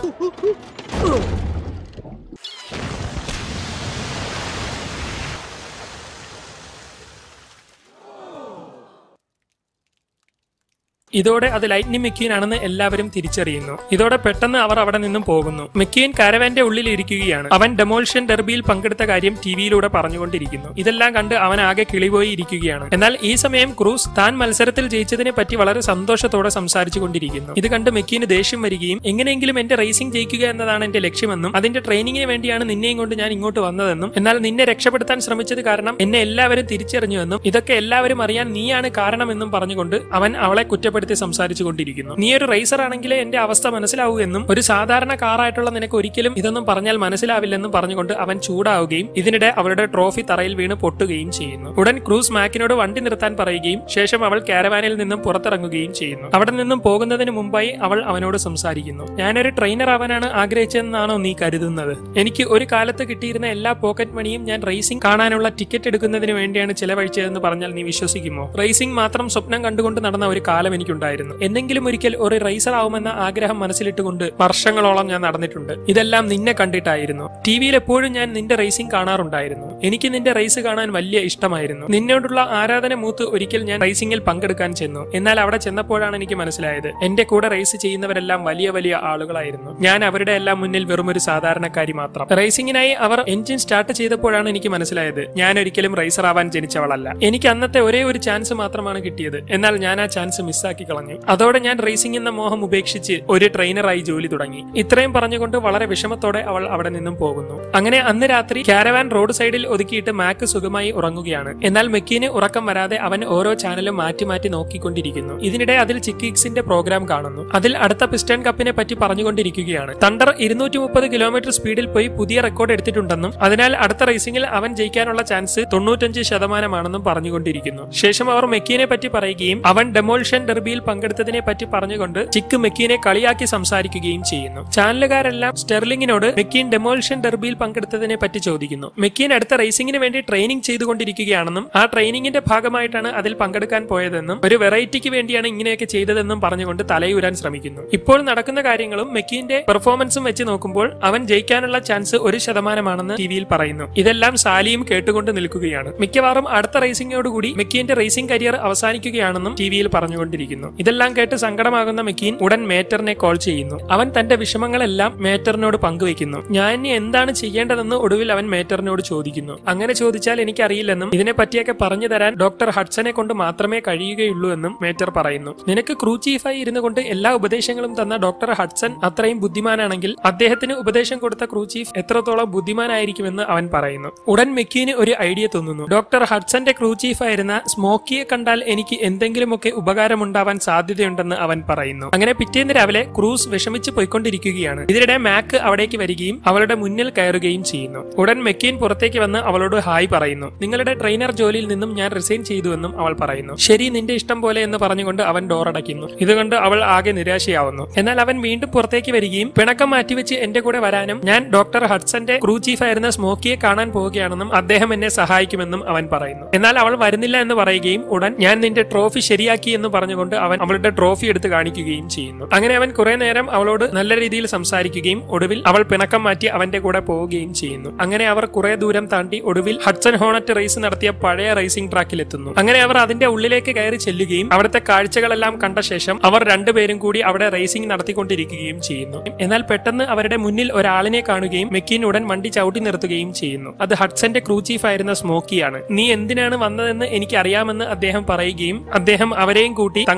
ഇതോടെ അത് ലൈറ്റ്നിങ് മെക്കീൻ ആണെന്ന് എല്ലാവരും തിരിച്ചറിയുന്നു ഇതോടെ പെട്ടെന്ന് അവർ അവിടെ നിന്നും പോകുന്നു മെക്കീൻ കാരവാന്റെ ഉള്ളിൽ ഇരിക്കുകയാണ് അവൻ ഡെമോൾഷൻ ഡെർബിയിൽ പങ്കെടുത്ത കാര്യം ടിവിയിലൂടെ പറഞ്ഞുകൊണ്ടിരിക്കുന്നു ഇതെല്ലാം കണ്ട് അവൻ ആകെ കിളിപോയി ഇരിക്കുകയാണ് എന്നാൽ ഈ സമയം ക്രൂസ് താൻ മത്സരത്തിൽ ജയിച്ചതിനെ പറ്റി വളരെ സന്തോഷത്തോടെ സംസാരിച്ചു കൊണ്ടിരിക്കുന്നു ഇത് കണ്ട് മെക്കീന് ദേഷ്യം വരികയും എങ്ങനെയെങ്കിലും എന്റെ റേസിംഗ് ജയിക്കുക എന്നതാണ് എന്റെ ലക്ഷ്യമെന്നും അതിന്റെ ട്രെയിനിങ്ങിന് വേണ്ടിയാണ് നിന്നെയും കൊണ്ട് ഞാൻ ഇങ്ങോട്ട് വന്നതെന്നും എന്നാൽ നിന്നെ രക്ഷപ്പെടുത്താൻ ശ്രമിച്ചത് കാരണം എന്നെ എല്ലാവരും തിരിച്ചറിഞ്ഞുവെന്നും ഇതൊക്കെ എല്ലാവരും അറിയാൻ നീയാണ് കാരണമെന്നും പറഞ്ഞുകൊണ്ട് അവൻ അവളെ കുറ്റപ്പെടുത്തി സംസാരിച്ചു കൊണ്ടിരിക്കുന്നു നീ ഒരു റേസർ ആണെങ്കിലേ എന്റെ അവസ്ഥ മനസ്സിലാവൂ എന്നും ഒരു സാധാരണ കാറായിട്ടുള്ള നിനക്ക് ഒരിക്കലും ഇതൊന്നും പറഞ്ഞാൽ മനസ്സിലാവില്ലെന്നും പറഞ്ഞുകൊണ്ട് അവൻ ചൂടാവുകയും ഇതിനിടെ അവരുടെ ട്രോഫി തറയിൽ വീണ് പൊട്ടുകയും ചെയ്യുന്നു ഉടൻ ക്രൂസ് മാക്കിനോട് വണ്ടി നിർത്താൻ പറയുകയും ശേഷം അവൾ കാരവാനിൽ നിന്നും പുറത്തിറങ്ങുകയും ചെയ്യുന്നു അവിടെ നിന്നും പോകുന്നതിന് മുമ്പായി അവൾ അവനോട് സംസാരിക്കുന്നു ഞാനൊരു ട്രെയിനർ ആവാനാണ് ആഗ്രഹിച്ചതെന്നാണോ നീ കരുതുന്നത് എനിക്ക് ഒരു കാലത്ത് കിട്ടിയിരുന്ന എല്ലാ പോക്കറ്റ് മണിയും ഞാൻ റേസിംഗ് കാണാനുള്ള ടിക്കറ്റ് എടുക്കുന്നതിന് വേണ്ടിയാണ് ചെലവഴിച്ചതെന്ന് പറഞ്ഞാൽ നീ വിശ്വസിക്കുമോ റേസിംഗ് മാത്രം സ്വപ്നം കണ്ടുകൊണ്ട് നടന്ന ഒരു കാലം എനിക്കുണ്ടായിരുന്നു എന്നെങ്കിലും ഒരിക്കൽ ഒരു റേസർ ആവുമെന്ന ആഗ്രഹം മനസ്സിലിട്ടുകൊണ്ട് വർഷങ്ങളോളം ഞാൻ നടന്നിട്ടുണ്ട് ഇതെല്ലാം നിന്നെ കണ്ടിട്ടായിരുന്നു ടി വിയിൽ എപ്പോഴും ഞാൻ നിന്റെ റേസിംഗ് കാണാറുണ്ടായിരുന്നു എനിക്ക് നിന്റെ റേസ് കാണാൻ വലിയ ഇഷ്ടമായിരുന്നു നിന്നോടുള്ള ആരാധന മൂത്ത് ഒരിക്കൽ ഞാൻ റേസിംഗിൽ പങ്കെടുക്കാൻ ചെന്നു എന്നാൽ അവിടെ ചെന്നപ്പോഴാണ് എനിക്ക് മനസ്സിലായത് എന്റെ കൂടെ റേസ് ചെയ്യുന്നവരെല്ലാം വലിയ വലിയ ആളുകളായിരുന്നു ഞാൻ അവരുടെ എല്ലാം മുന്നിൽ വെറും ഒരു സാധാരണക്കാരി മാത്രം റേസിംഗിനായി അവർ എഞ്ചിൻ സ്റ്റാർട്ട് ചെയ്തപ്പോഴാണ് എനിക്ക് മനസ്സിലായത് ഞാൻ ഒരിക്കലും റേസർ ആവാൻ ജനിച്ചവളല്ല എനിക്ക് അന്നത്തെ ഒരേ ഒരു ചാൻസ് മാത്രമാണ് കിട്ടിയത് എന്നാൽ ഞാൻ ആ ചാൻസ് മിസ്സാക്കി കളഞ്ഞു അതോടെ ഞാൻ റേസിംഗ് എന്ന മോഹം ഉപേക്ഷിച്ച് ഒരു ട്രെയിനറായി ജോലി തുടങ്ങി ഇത്രയും പറഞ്ഞുകൊണ്ട് വളരെ വിഷമത്തോടെ അവൾ അവിടെ നിന്നും പോകുന്നു അങ്ങനെ അന്ന് രാത്രി കാരവാൻ റോഡ് സൈഡിൽ ഒതുക്കിയിട്ട് മാക്ക് സുഖമായി ഉറങ്ങുകയാണ് എന്നാൽ മെക്കീന് ഉറക്കം വരാതെ അവൻ ഓരോ ചാനലും മാറ്റി മാറ്റി നോക്കിക്കൊണ്ടിരിക്കുന്നു ഇതിനിടെ അതിൽ ചിക്കിക്സിന്റെ പ്രോഗ്രാം കാണുന്നു അതിൽ അടുത്ത പിസ്റ്റൺ കപ്പിനെ പറ്റി പറഞ്ഞുകൊണ്ടിരിക്കുകയാണ് തണ്ടർ ഇരുന്നൂറ്റി മുപ്പത് കിലോമീറ്റർ സ്പീഡിൽ പോയി പുതിയ റെക്കോർഡ് എടുത്തിട്ടുണ്ടെന്നും അതിനാൽ അടുത്ത റേസിംഗിൽ അവൻ ജയിക്കാനുള്ള ചാൻസ് തൊണ്ണൂറ്റഞ്ച് ശതമാനമാണെന്നും പറഞ്ഞുകൊണ്ടിരിക്കുന്നു ശേഷം അവർ മെക്കീനെ പറ്റി പറയുകയും അവൻ ഡെമോൾഷൻ ഡെർബിയിൽ പങ്കെടുത്തതിനെ പറ്റി പറഞ്ഞുകൊണ്ട് ചിക്ക് മെക്കീനെ കളിയാക്കി സംസാരിക്കുകയും ചെയ്യുന്നു ചാനലുകാരെല്ലാം സ്റ്റെർലിംഗിനോട് മെക്കീൻ ഡെമോൾഷൻ ഡെർബിയിൽ പങ്കെടുത്തതിനെ പറ്റി ചോദിക്കുന്നു മെക്കീൻ അടുത്ത റേസിംഗിന് വേണ്ടി ട്രെയിനിങ് ചെയ്തുകൊണ്ടിരിക്കുകയാണെന്നും ആ ട്രെയിനിങ്ങിന്റെ ഭാഗമായിട്ടാണ് അതിൽ പങ്കെടുക്കാൻ പോയതെന്നും ഒരു വെറൈറ്റിക്ക് വേണ്ടിയാണ് ഇങ്ങനെയൊക്കെ ചെയ്തതെന്നും പറഞ്ഞുകൊണ്ട് തലയൂരാൻ ശ്രമിക്കുന്നു ഇപ്പോൾ നടക്കുന്ന കാര്യങ്ങളും മെക്കീന്റെ പെർഫോമൻസും വെച്ച് നോക്കുമ്പോൾ അവൻ ജയിക്കാനുള്ള ചാൻസ് ഒരു ശതമാനമാണെന്ന് ടിവിയിൽ പറയുന്നു ഇതെല്ലാം സാലിയും കേട്ടുകൊണ്ട് നിൽക്കുകയാണ് മിക്കവാറും അടുത്ത റേസിംഗോടുകൂടി മെക്കീന്റെ റേസിംഗ് കരിയർ അവസാനിക്കുകയാണെന്നും ടിവിയിൽ പറഞ്ഞുകൊണ്ടിരിക്കുന്നു ഇതെല്ലാം കേട്ട് സങ്കടമാകുന്ന മെക്കീൻ ഉടൻ മേറ്ററിനെ കോൾ ചെയ്യുന്നു അവൻ തന്റെ വിഷമങ്ങളെല്ലാം മേറ്ററിനോട് പങ്കുവെക്കുന്നു ഞാൻ ഇനി എന്താണ് ചെയ്യേണ്ടതെന്ന് ഒടുവിൽ അവൻ മേറ്ററിനോട് ചോദിക്കുന്നു അങ്ങനെ ചോദിച്ചാൽ എനിക്കറിയില്ലെന്നും ഇതിനെ പറ്റിയൊക്കെ പറഞ്ഞു തരാൻ ഡോക്ടർ ഹഡ്സനെ കൊണ്ട് മാത്രമേ കഴിയുകയുള്ളൂ എന്നും മേറ്റർ പറയുന്നു നിനക്ക് ക്രൂ ചീഫായി ഇരുന്നു കൊണ്ട് എല്ലാ ഉപദേശങ്ങളും തന്ന ഡോക്ടർ ഹഡ്സൺ അത്രയും ബുദ്ധിമാനാണെങ്കിൽ അദ്ദേഹത്തിന് ഉപദേശം കൊടുത്ത ക്രൂ ചീഫ് എത്രത്തോളം ബുദ്ധിമാനായിരിക്കുമെന്ന് അവൻ പറയുന്നു ഉടൻ മെക്കീന് ഒരു ഐഡിയ തോന്നുന്നു ഡോക്ടർ ഹഡ്സന്റെ ക്രൂ ചീഫായിരുന്ന സ്മോക്കിയെ കണ്ടാൽ എനിക്ക് എന്തെങ്കിലുമൊക്കെ ഉപകാരമുണ്ടാവാൻ സാധ്യതയുണ്ടെന്ന് അവൻ പറയുന്നു അങ്ങനെ പിറ്റേന്ന് രാവിലെ ക്രൂസ് വിഷമിച്ച് പോയിക്കൊണ്ടിരിക്കുകയാണ് ഇതിനിടെ മാക്ക് അവിടേക്ക് വരികയും അവളുടെ മുന്നിൽ കയറുകയും ചെയ്യുന്നു ഉടൻ മെക്കീൻ പുറത്തേക്ക് വന്ന് അവളോട് ഹായ് പറയുന്നു നിങ്ങളുടെ ട്രെയിനർ ജോലിയിൽ നിന്നും ഞാൻ റിസൈൻ ചെയ്തുവെന്നും അവൾ പറയുന്നു ശരി നിന്റെ ഇഷ്ടം പോലെ എന്ന് പറഞ്ഞുകൊണ്ട് അവൻ ഡോർ അടയ്ക്കുന്നു ഇതുകൊണ്ട് അവൾ ആകെ നിരാശയാവുന്നു എന്നാൽ അവൻ വീണ്ടും പുറത്തേക്ക് വരികയും പിണക്കം മാറ്റിവെച്ച് എന്റെ കൂടെ വരാനും ഞാൻ ഡോക്ടർ ഹഡ്സന്റെ ക്രൂ ചീഫായിരുന്ന സ്മോക്കിയെ കാണാൻ പോവുകയാണെന്നും അദ്ദേഹം എന്നെ സഹായിക്കുമെന്നും അവൻ പറയുന്നു എന്നാൽ അവൾ വരുന്നില്ല എന്ന് പറയുകയും ഉടൻ ഞാൻ നിന്റെ ട്രോഫി ശരിയാക്കി എന്ന് പറഞ്ഞുകൊണ്ട് അവൻ അവളുടെ ട്രോഫി എടുത്ത് കാണിക്കുകയും ചെയ്യുന്നു അങ്ങനെ അവൻ കുറെ നേരം അവളോട് നല്ല രീതിയിൽ സംസാരിക്കുകയും ഒടുവിൽ അവൾ പിണക്കം മാറ്റി അവന്റെ കൂടെ പോവുകയും ചെയ്യുന്നു അങ്ങനെ അവർ കുറെ ദൂരം താണ്ടി ഒടുവിൽ ഹഡ്സൺ ഹോണറ്റ് റേസ് നടത്തിയ പഴയ റേസിംഗ് ട്രാക്കിൽ എത്തുന്നു അങ്ങനെ അവർ അതിന്റെ ഉള്ളിലേക്ക് കയറി ചെല്ലുകയും അവിടുത്തെ കാഴ്ചകളെല്ലാം കണ്ട ശേഷം അവർ രണ്ടുപേരും കൂടി അവിടെ റേസിംഗ് നടത്തിക്കൊണ്ടിരിക്കുകയും ചെയ്യുന്നു എന്നാൽ പെട്ടെന്ന് അവരുടെ മുന്നിൽ ഒരാളിനെ കാണുകയും മെക്കീൻ ഉടൻ വണ്ടി ചവിട്ടി നിർത്തുകയും ചെയ്യുന്നു അത് ഹഡ്സന്റെ ക്രൂ ചീഫ് ആയിരുന്ന സ്മോക്കിയാണ് നീ എന്തിനാണ് വന്നതെന്ന് എനിക്ക് അറിയാമെന്ന് അദ്ദേഹം പറയുകയും അദ്ദേഹം അവരെയും കൂട്ടി തങ്ങളുടെ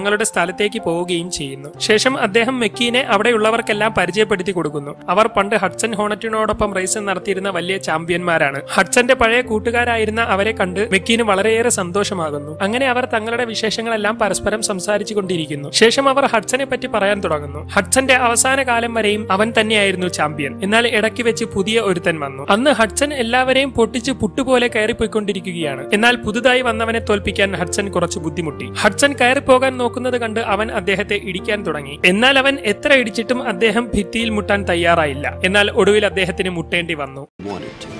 തങ്ങളുടെ സ്ഥലത്തേക്ക് പോവുകയും ചെയ്യുന്നു ശേഷം അദ്ദേഹം മെക്കീനെ അവിടെയുള്ളവർക്കെല്ലാം പരിചയപ്പെടുത്തി കൊടുക്കുന്നു അവർ പണ്ട് ഹഡ്സൺ ഹോണറ്റിനോടൊപ്പം റേസ് നടത്തിയിരുന്ന വലിയ ചാമ്പ്യന്മാരാണ് ഹഡ്സന്റെ പഴയ കൂട്ടുകാരായിരുന്ന അവരെ കണ്ട് മെക്കീന് വളരെയേറെ സന്തോഷമാകുന്നു അങ്ങനെ അവർ തങ്ങളുടെ വിശേഷങ്ങളെല്ലാം പരസ്പരം സംസാരിച്ചു കൊണ്ടിരിക്കുന്നു ശേഷം അവർ ഹഡ്സനെ പറ്റി പറയാൻ തുടങ്ങുന്നു ഹഡ്സന്റെ അവസാന കാലം വരെയും അവൻ തന്നെയായിരുന്നു ചാമ്പ്യൻ എന്നാൽ ഇടയ്ക്ക് വെച്ച് പുതിയ ഒരുത്തൻ വന്നു അന്ന് ഹഡ്സൺ എല്ലാവരെയും പൊട്ടിച്ച് പുട്ടുപോലെ കയറിപ്പോയിക്കൊണ്ടിരിക്കുകയാണ് എന്നാൽ പുതുതായി വന്നവനെ തോൽപ്പിക്കാൻ ഹഡ്സൺ കുറച്ച് ബുദ്ധിമുട്ടി ഹഡ്സൺ കയറിപ്പോകാൻ നോക്കുന്നത് കണ്ട് അവൻ അദ്ദേഹത്തെ ഇടിക്കാൻ തുടങ്ങി എന്നാൽ അവൻ എത്ര ഇടിച്ചിട്ടും അദ്ദേഹം ഭിത്തിയിൽ മുട്ടാൻ തയ്യാറായില്ല എന്നാൽ ഒടുവിൽ അദ്ദേഹത്തിന് മുട്ടേണ്ടി വന്നു wanted to.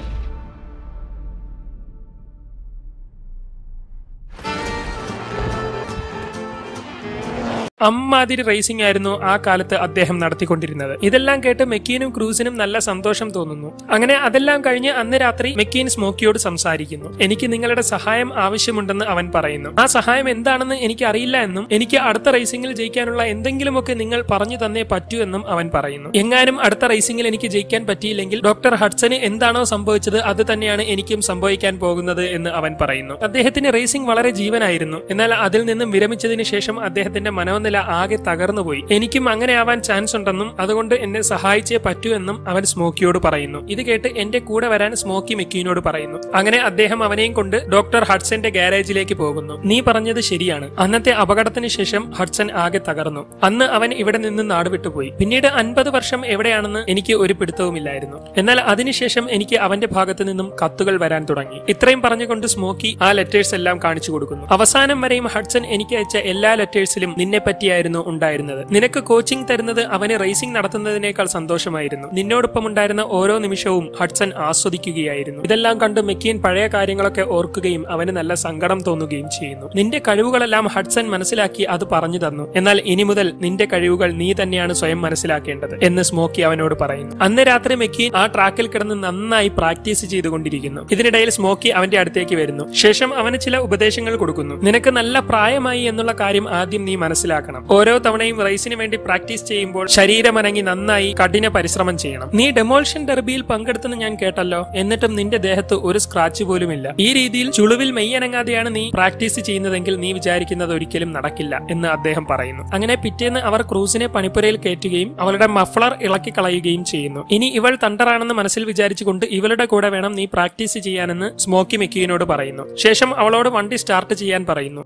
അമ്മാതിരി റേസിംഗ് ആയിരുന്നു ആ കാലത്ത് അദ്ദേഹം നടത്തിക്കൊണ്ടിരുന്നത് ഇതെല്ലാം കേട്ട് മെക്കീനും ക്രൂസിനും നല്ല സന്തോഷം തോന്നുന്നു അങ്ങനെ അതെല്ലാം കഴിഞ്ഞ് അന്ന് രാത്രി മെക്കീൻ സ്മോക്കിയോട് സംസാരിക്കുന്നു എനിക്ക് നിങ്ങളുടെ സഹായം ആവശ്യമുണ്ടെന്ന് അവൻ പറയുന്നു ആ സഹായം എന്താണെന്ന് എനിക്ക് അറിയില്ല എന്നും എനിക്ക് അടുത്ത റേസിംഗിൽ ജയിക്കാനുള്ള എന്തെങ്കിലുമൊക്കെ നിങ്ങൾ പറഞ്ഞു തന്നേ പറ്റൂ എന്നും അവൻ പറയുന്നു എങ്ങാനും അടുത്ത റേസിംഗിൽ എനിക്ക് ജയിക്കാൻ പറ്റിയില്ലെങ്കിൽ ഡോക്ടർ ഹഡ്സന് എന്താണോ സംഭവിച്ചത് അത് തന്നെയാണ് എനിക്കും സംഭവിക്കാൻ പോകുന്നത് എന്ന് അവൻ പറയുന്നു അദ്ദേഹത്തിന് റേസിംഗ് വളരെ ജീവനായിരുന്നു എന്നാൽ അതിൽ നിന്നും വിരമിച്ചതിന് ശേഷം അദ്ദേഹത്തിന്റെ മനോനില ആകെ തകർന്നുപോയി എനിക്കും അങ്ങനെ ആവാൻ ചാൻസ് ഉണ്ടെന്നും അതുകൊണ്ട് എന്നെ സഹായിച്ചേ പറ്റൂ എന്നും അവൻ സ്മോക്കിയോട് പറയുന്നു ഇത് കേട്ട് എന്റെ കൂടെ വരാൻ സ്മോക്കി മെക്കീനോട് പറയുന്നു അങ്ങനെ അദ്ദേഹം അവനെയും കൊണ്ട് ഡോക്ടർ ഹഡ്സന്റെ ഗാരേജിലേക്ക് പോകുന്നു നീ പറഞ്ഞത് ശരിയാണ് അന്നത്തെ അപകടത്തിന് ശേഷം ഹഡ്സൺ ആകെ തകർന്നു അന്ന് അവൻ ഇവിടെ നിന്ന് നാട് വിട്ടുപോയി പിന്നീട് അൻപത് വർഷം എവിടെയാണെന്ന് എനിക്ക് ഒരു പിടുത്തവുമില്ലായിരുന്നു എന്നാൽ അതിനുശേഷം എനിക്ക് അവന്റെ ഭാഗത്തു നിന്നും കത്തുകൾ വരാൻ തുടങ്ങി ഇത്രയും പറഞ്ഞുകൊണ്ട് സ്മോക്കി ആ ലെറ്റേഴ്സ് എല്ലാം കാണിച്ചു കൊടുക്കുന്നു അവസാനം വരെയും ഹഡ്സൺ എനിക്ക് അയച്ച എല്ലാ ലെറ്റേഴ്സിലും നിന്നെ പറ്റിയായിരുന്നു ഉണ്ടായിരുന്നത് നിനക്ക് കോച്ചിങ് തരുന്നത് അവന് റേസിംഗ് നടത്തുന്നതിനേക്കാൾ സന്തോഷമായിരുന്നു നിന്നോടൊപ്പം ഉണ്ടായിരുന്ന ഓരോ നിമിഷവും ഹഡ്സൺ ആസ്വദിക്കുകയായിരുന്നു ഇതെല്ലാം കണ്ട് മെക്കീൻ പഴയ കാര്യങ്ങളൊക്കെ ഓർക്കുകയും അവന് നല്ല സങ്കടം തോന്നുകയും ചെയ്യുന്നു നിന്റെ കഴിവുകളെല്ലാം ഹഡ്സൺ മനസ്സിലാക്കി അത് പറഞ്ഞു തന്നു എന്നാൽ ഇനി മുതൽ നിന്റെ കഴിവുകൾ നീ തന്നെയാണ് സ്വയം മനസ്സിലാക്കേണ്ടത് എന്ന് സ്മോക്കി അവനോട് പറയുന്നു അന്ന് രാത്രി മെക്കീൻ ആ ട്രാക്കിൽ കിടന്ന് നന്നായി പ്രാക്ടീസ് ചെയ്തുകൊണ്ടിരിക്കുന്നു ഇതിനിടയിൽ സ്മോക്കി അവന്റെ അടുത്തേക്ക് വരുന്നു ശേഷം അവന് ചില ഉപദേശങ്ങൾ കൊടുക്കുന്നു നിനക്ക് നല്ല പ്രായമായി എന്നുള്ള കാര്യം ആദ്യം നീ മനസ്സിലാക്കണം ഓരോ തവണയും റേസിന് വേണ്ടി പ്രാക്ടീസ് ചെയ്യുമ്പോൾ ശരീരമനങ്ങി നന്നായി കഠിന പരിശ്രമം ചെയ്യണം നീ ഡെമോൾഷൻ ഡെർബിയിൽ പങ്കെടുത്തെന്ന് ഞാൻ കേട്ടല്ലോ എന്നിട്ടും നിന്റെ ദേഹത്ത് ഒരു സ്ക്രാച്ച് പോലുമില്ല ഈ രീതിയിൽ ചുളുവിൽ മെയ്യനങ്ങാതെയാണ് നീ പ്രാക്ടീസ് ചെയ്യുന്നതെങ്കിൽ നീ വിചാരിക്കുന്നത് ഒരിക്കലും നടക്കില്ല എന്ന് അദ്ദേഹം പറയുന്നു അങ്ങനെ പിറ്റേന്ന് അവർ ക്രൂസിനെ പണിപ്പുരയിൽ കയറ്റുകയും അവളുടെ മഫ്ലർ ഇളക്കി കളയുകയും ചെയ്യുന്നു ഇനി ഇവൾ തണ്ടറാണെന്ന് മനസ്സിൽ വിചാരിച്ചുകൊണ്ട് ഇവളുടെ കൂടെ വേണം നീ പ്രാക്ടീസ് ചെയ്യാനെന്ന് സ്മോക്കി മെക്കിയനോട് പറയുന്നു ശേഷം അവളോട് വണ്ടി സ്റ്റാർട്ട് ചെയ്യാൻ പറയുന്നു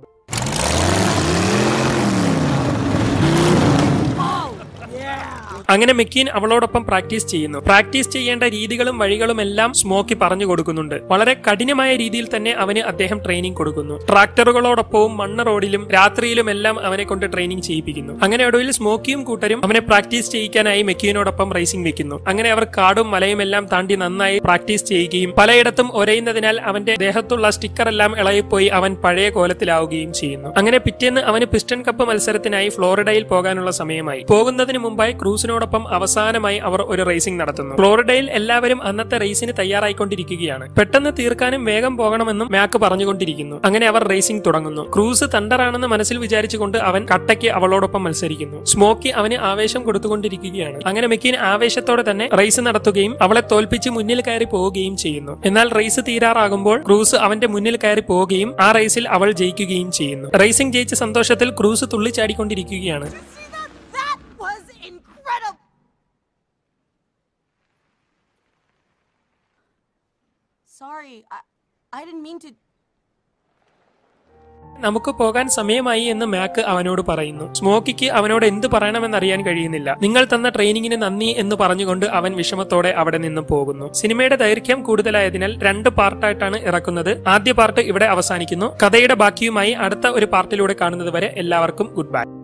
അങ്ങനെ മെക്കീൻ അവളോടൊപ്പം പ്രാക്ടീസ് ചെയ്യുന്നു പ്രാക്ടീസ് ചെയ്യേണ്ട രീതികളും വഴികളും എല്ലാം സ്മോക്കി പറഞ്ഞു കൊടുക്കുന്നുണ്ട് വളരെ കഠിനമായ രീതിയിൽ തന്നെ അവന് അദ്ദേഹം ട്രെയിനിങ് കൊടുക്കുന്നു ട്രാക്ടറുകളോടൊപ്പവും മണ്ണ് റോഡിലും രാത്രിയിലും എല്ലാം അവനെ കൊണ്ട് ട്രെയിനിങ് ചെയ്യിപ്പിക്കുന്നു അങ്ങനെ ഒടുവിൽ സ്മോക്കിയും കൂട്ടരും അവനെ പ്രാക്ടീസ് ചെയ്യിക്കാനായി മെക്കീനോടൊപ്പം റേസിംഗ് വെക്കുന്നു അങ്ങനെ അവർ കാടും മലയും എല്ലാം താണ്ടി നന്നായി പ്രാക്ടീസ് ചെയ്യുകയും പലയിടത്തും ഒരയുന്നതിനാൽ അവന്റെ ദേഹത്തുള്ള സ്റ്റിക്കർ എല്ലാം ഇളകിപ്പോയി അവൻ പഴയ കോലത്തിലാവുകയും ചെയ്യുന്നു അങ്ങനെ പിറ്റേന്ന് അവന് പിസ്റ്റൺ കപ്പ് മത്സരത്തിനായി ഫ്ലോറിഡയിൽ പോകാനുള്ള സമയമായി പോകുന്നതിന് മുമ്പായി ക്രൂസിനോടൊപ്പം അവസാനമായി അവർ ഒരു റേസിംഗ് നടത്തുന്നു ഫ്ലോറിഡയിൽ എല്ലാവരും അന്നത്തെ റേസിന് തയ്യാറായിക്കൊണ്ടിരിക്കുകയാണ് പെട്ടെന്ന് തീർക്കാനും വേഗം പോകണമെന്നും മാക്ക് പറഞ്ഞുകൊണ്ടിരിക്കുന്നു അങ്ങനെ അവർ റേസിംഗ് തുടങ്ങുന്നു ക്രൂസ് തണ്ടറാണെന്ന് മനസ്സിൽ വിചാരിച്ചുകൊണ്ട് അവൻ കട്ടയ്ക്ക് അവളോടൊപ്പം മത്സരിക്കുന്നു സ്മോക്കി അവന് ആവേശം കൊടുത്തുകൊണ്ടിരിക്കുകയാണ് അങ്ങനെ മെക്കീൻ ആവേശത്തോടെ തന്നെ റേസ് നടത്തുകയും അവളെ തോൽപ്പിച്ച് മുന്നിൽ കയറി പോവുകയും ചെയ്യുന്നു എന്നാൽ റേസ് തീരാറാകുമ്പോൾ ക്രൂസ് അവന്റെ മുന്നിൽ കയറി പോവുകയും ആ റേസിൽ അവൾ ജയിക്കുകയും ചെയ്യുന്നു റേസിംഗ് ജയിച്ച സന്തോഷത്തിൽ ക്രൂസ് തുള്ളിച്ചാടിക്കൊണ്ടിരിക്കുകയാണ് That was incredible! Sorry, I, I didn't mean to. നമുക്ക് പോകാൻ സമയമായി എന്ന് മാക്ക് അവനോട് പറയുന്നു സ്മോക്കിക്ക് അവനോട് എന്ത് പറയണമെന്നറിയാൻ കഴിയുന്നില്ല നിങ്ങൾ തന്ന ട്രെയിനിങ്ങിന് നന്ദി എന്ന് പറഞ്ഞുകൊണ്ട് അവൻ വിഷമത്തോടെ അവിടെ നിന്നും പോകുന്നു സിനിമയുടെ ദൈർഘ്യം കൂടുതലായതിനാൽ രണ്ട് പാർട്ടായിട്ടാണ് ഇറക്കുന്നത് ആദ്യ പാർട്ട് ഇവിടെ അവസാനിക്കുന്നു കഥയുടെ ബാക്കിയുമായി അടുത്ത ഒരു പാർട്ടിലൂടെ കാണുന്നത് വരെ എല്ലാവർക്കും ഗുഡ് ബൈ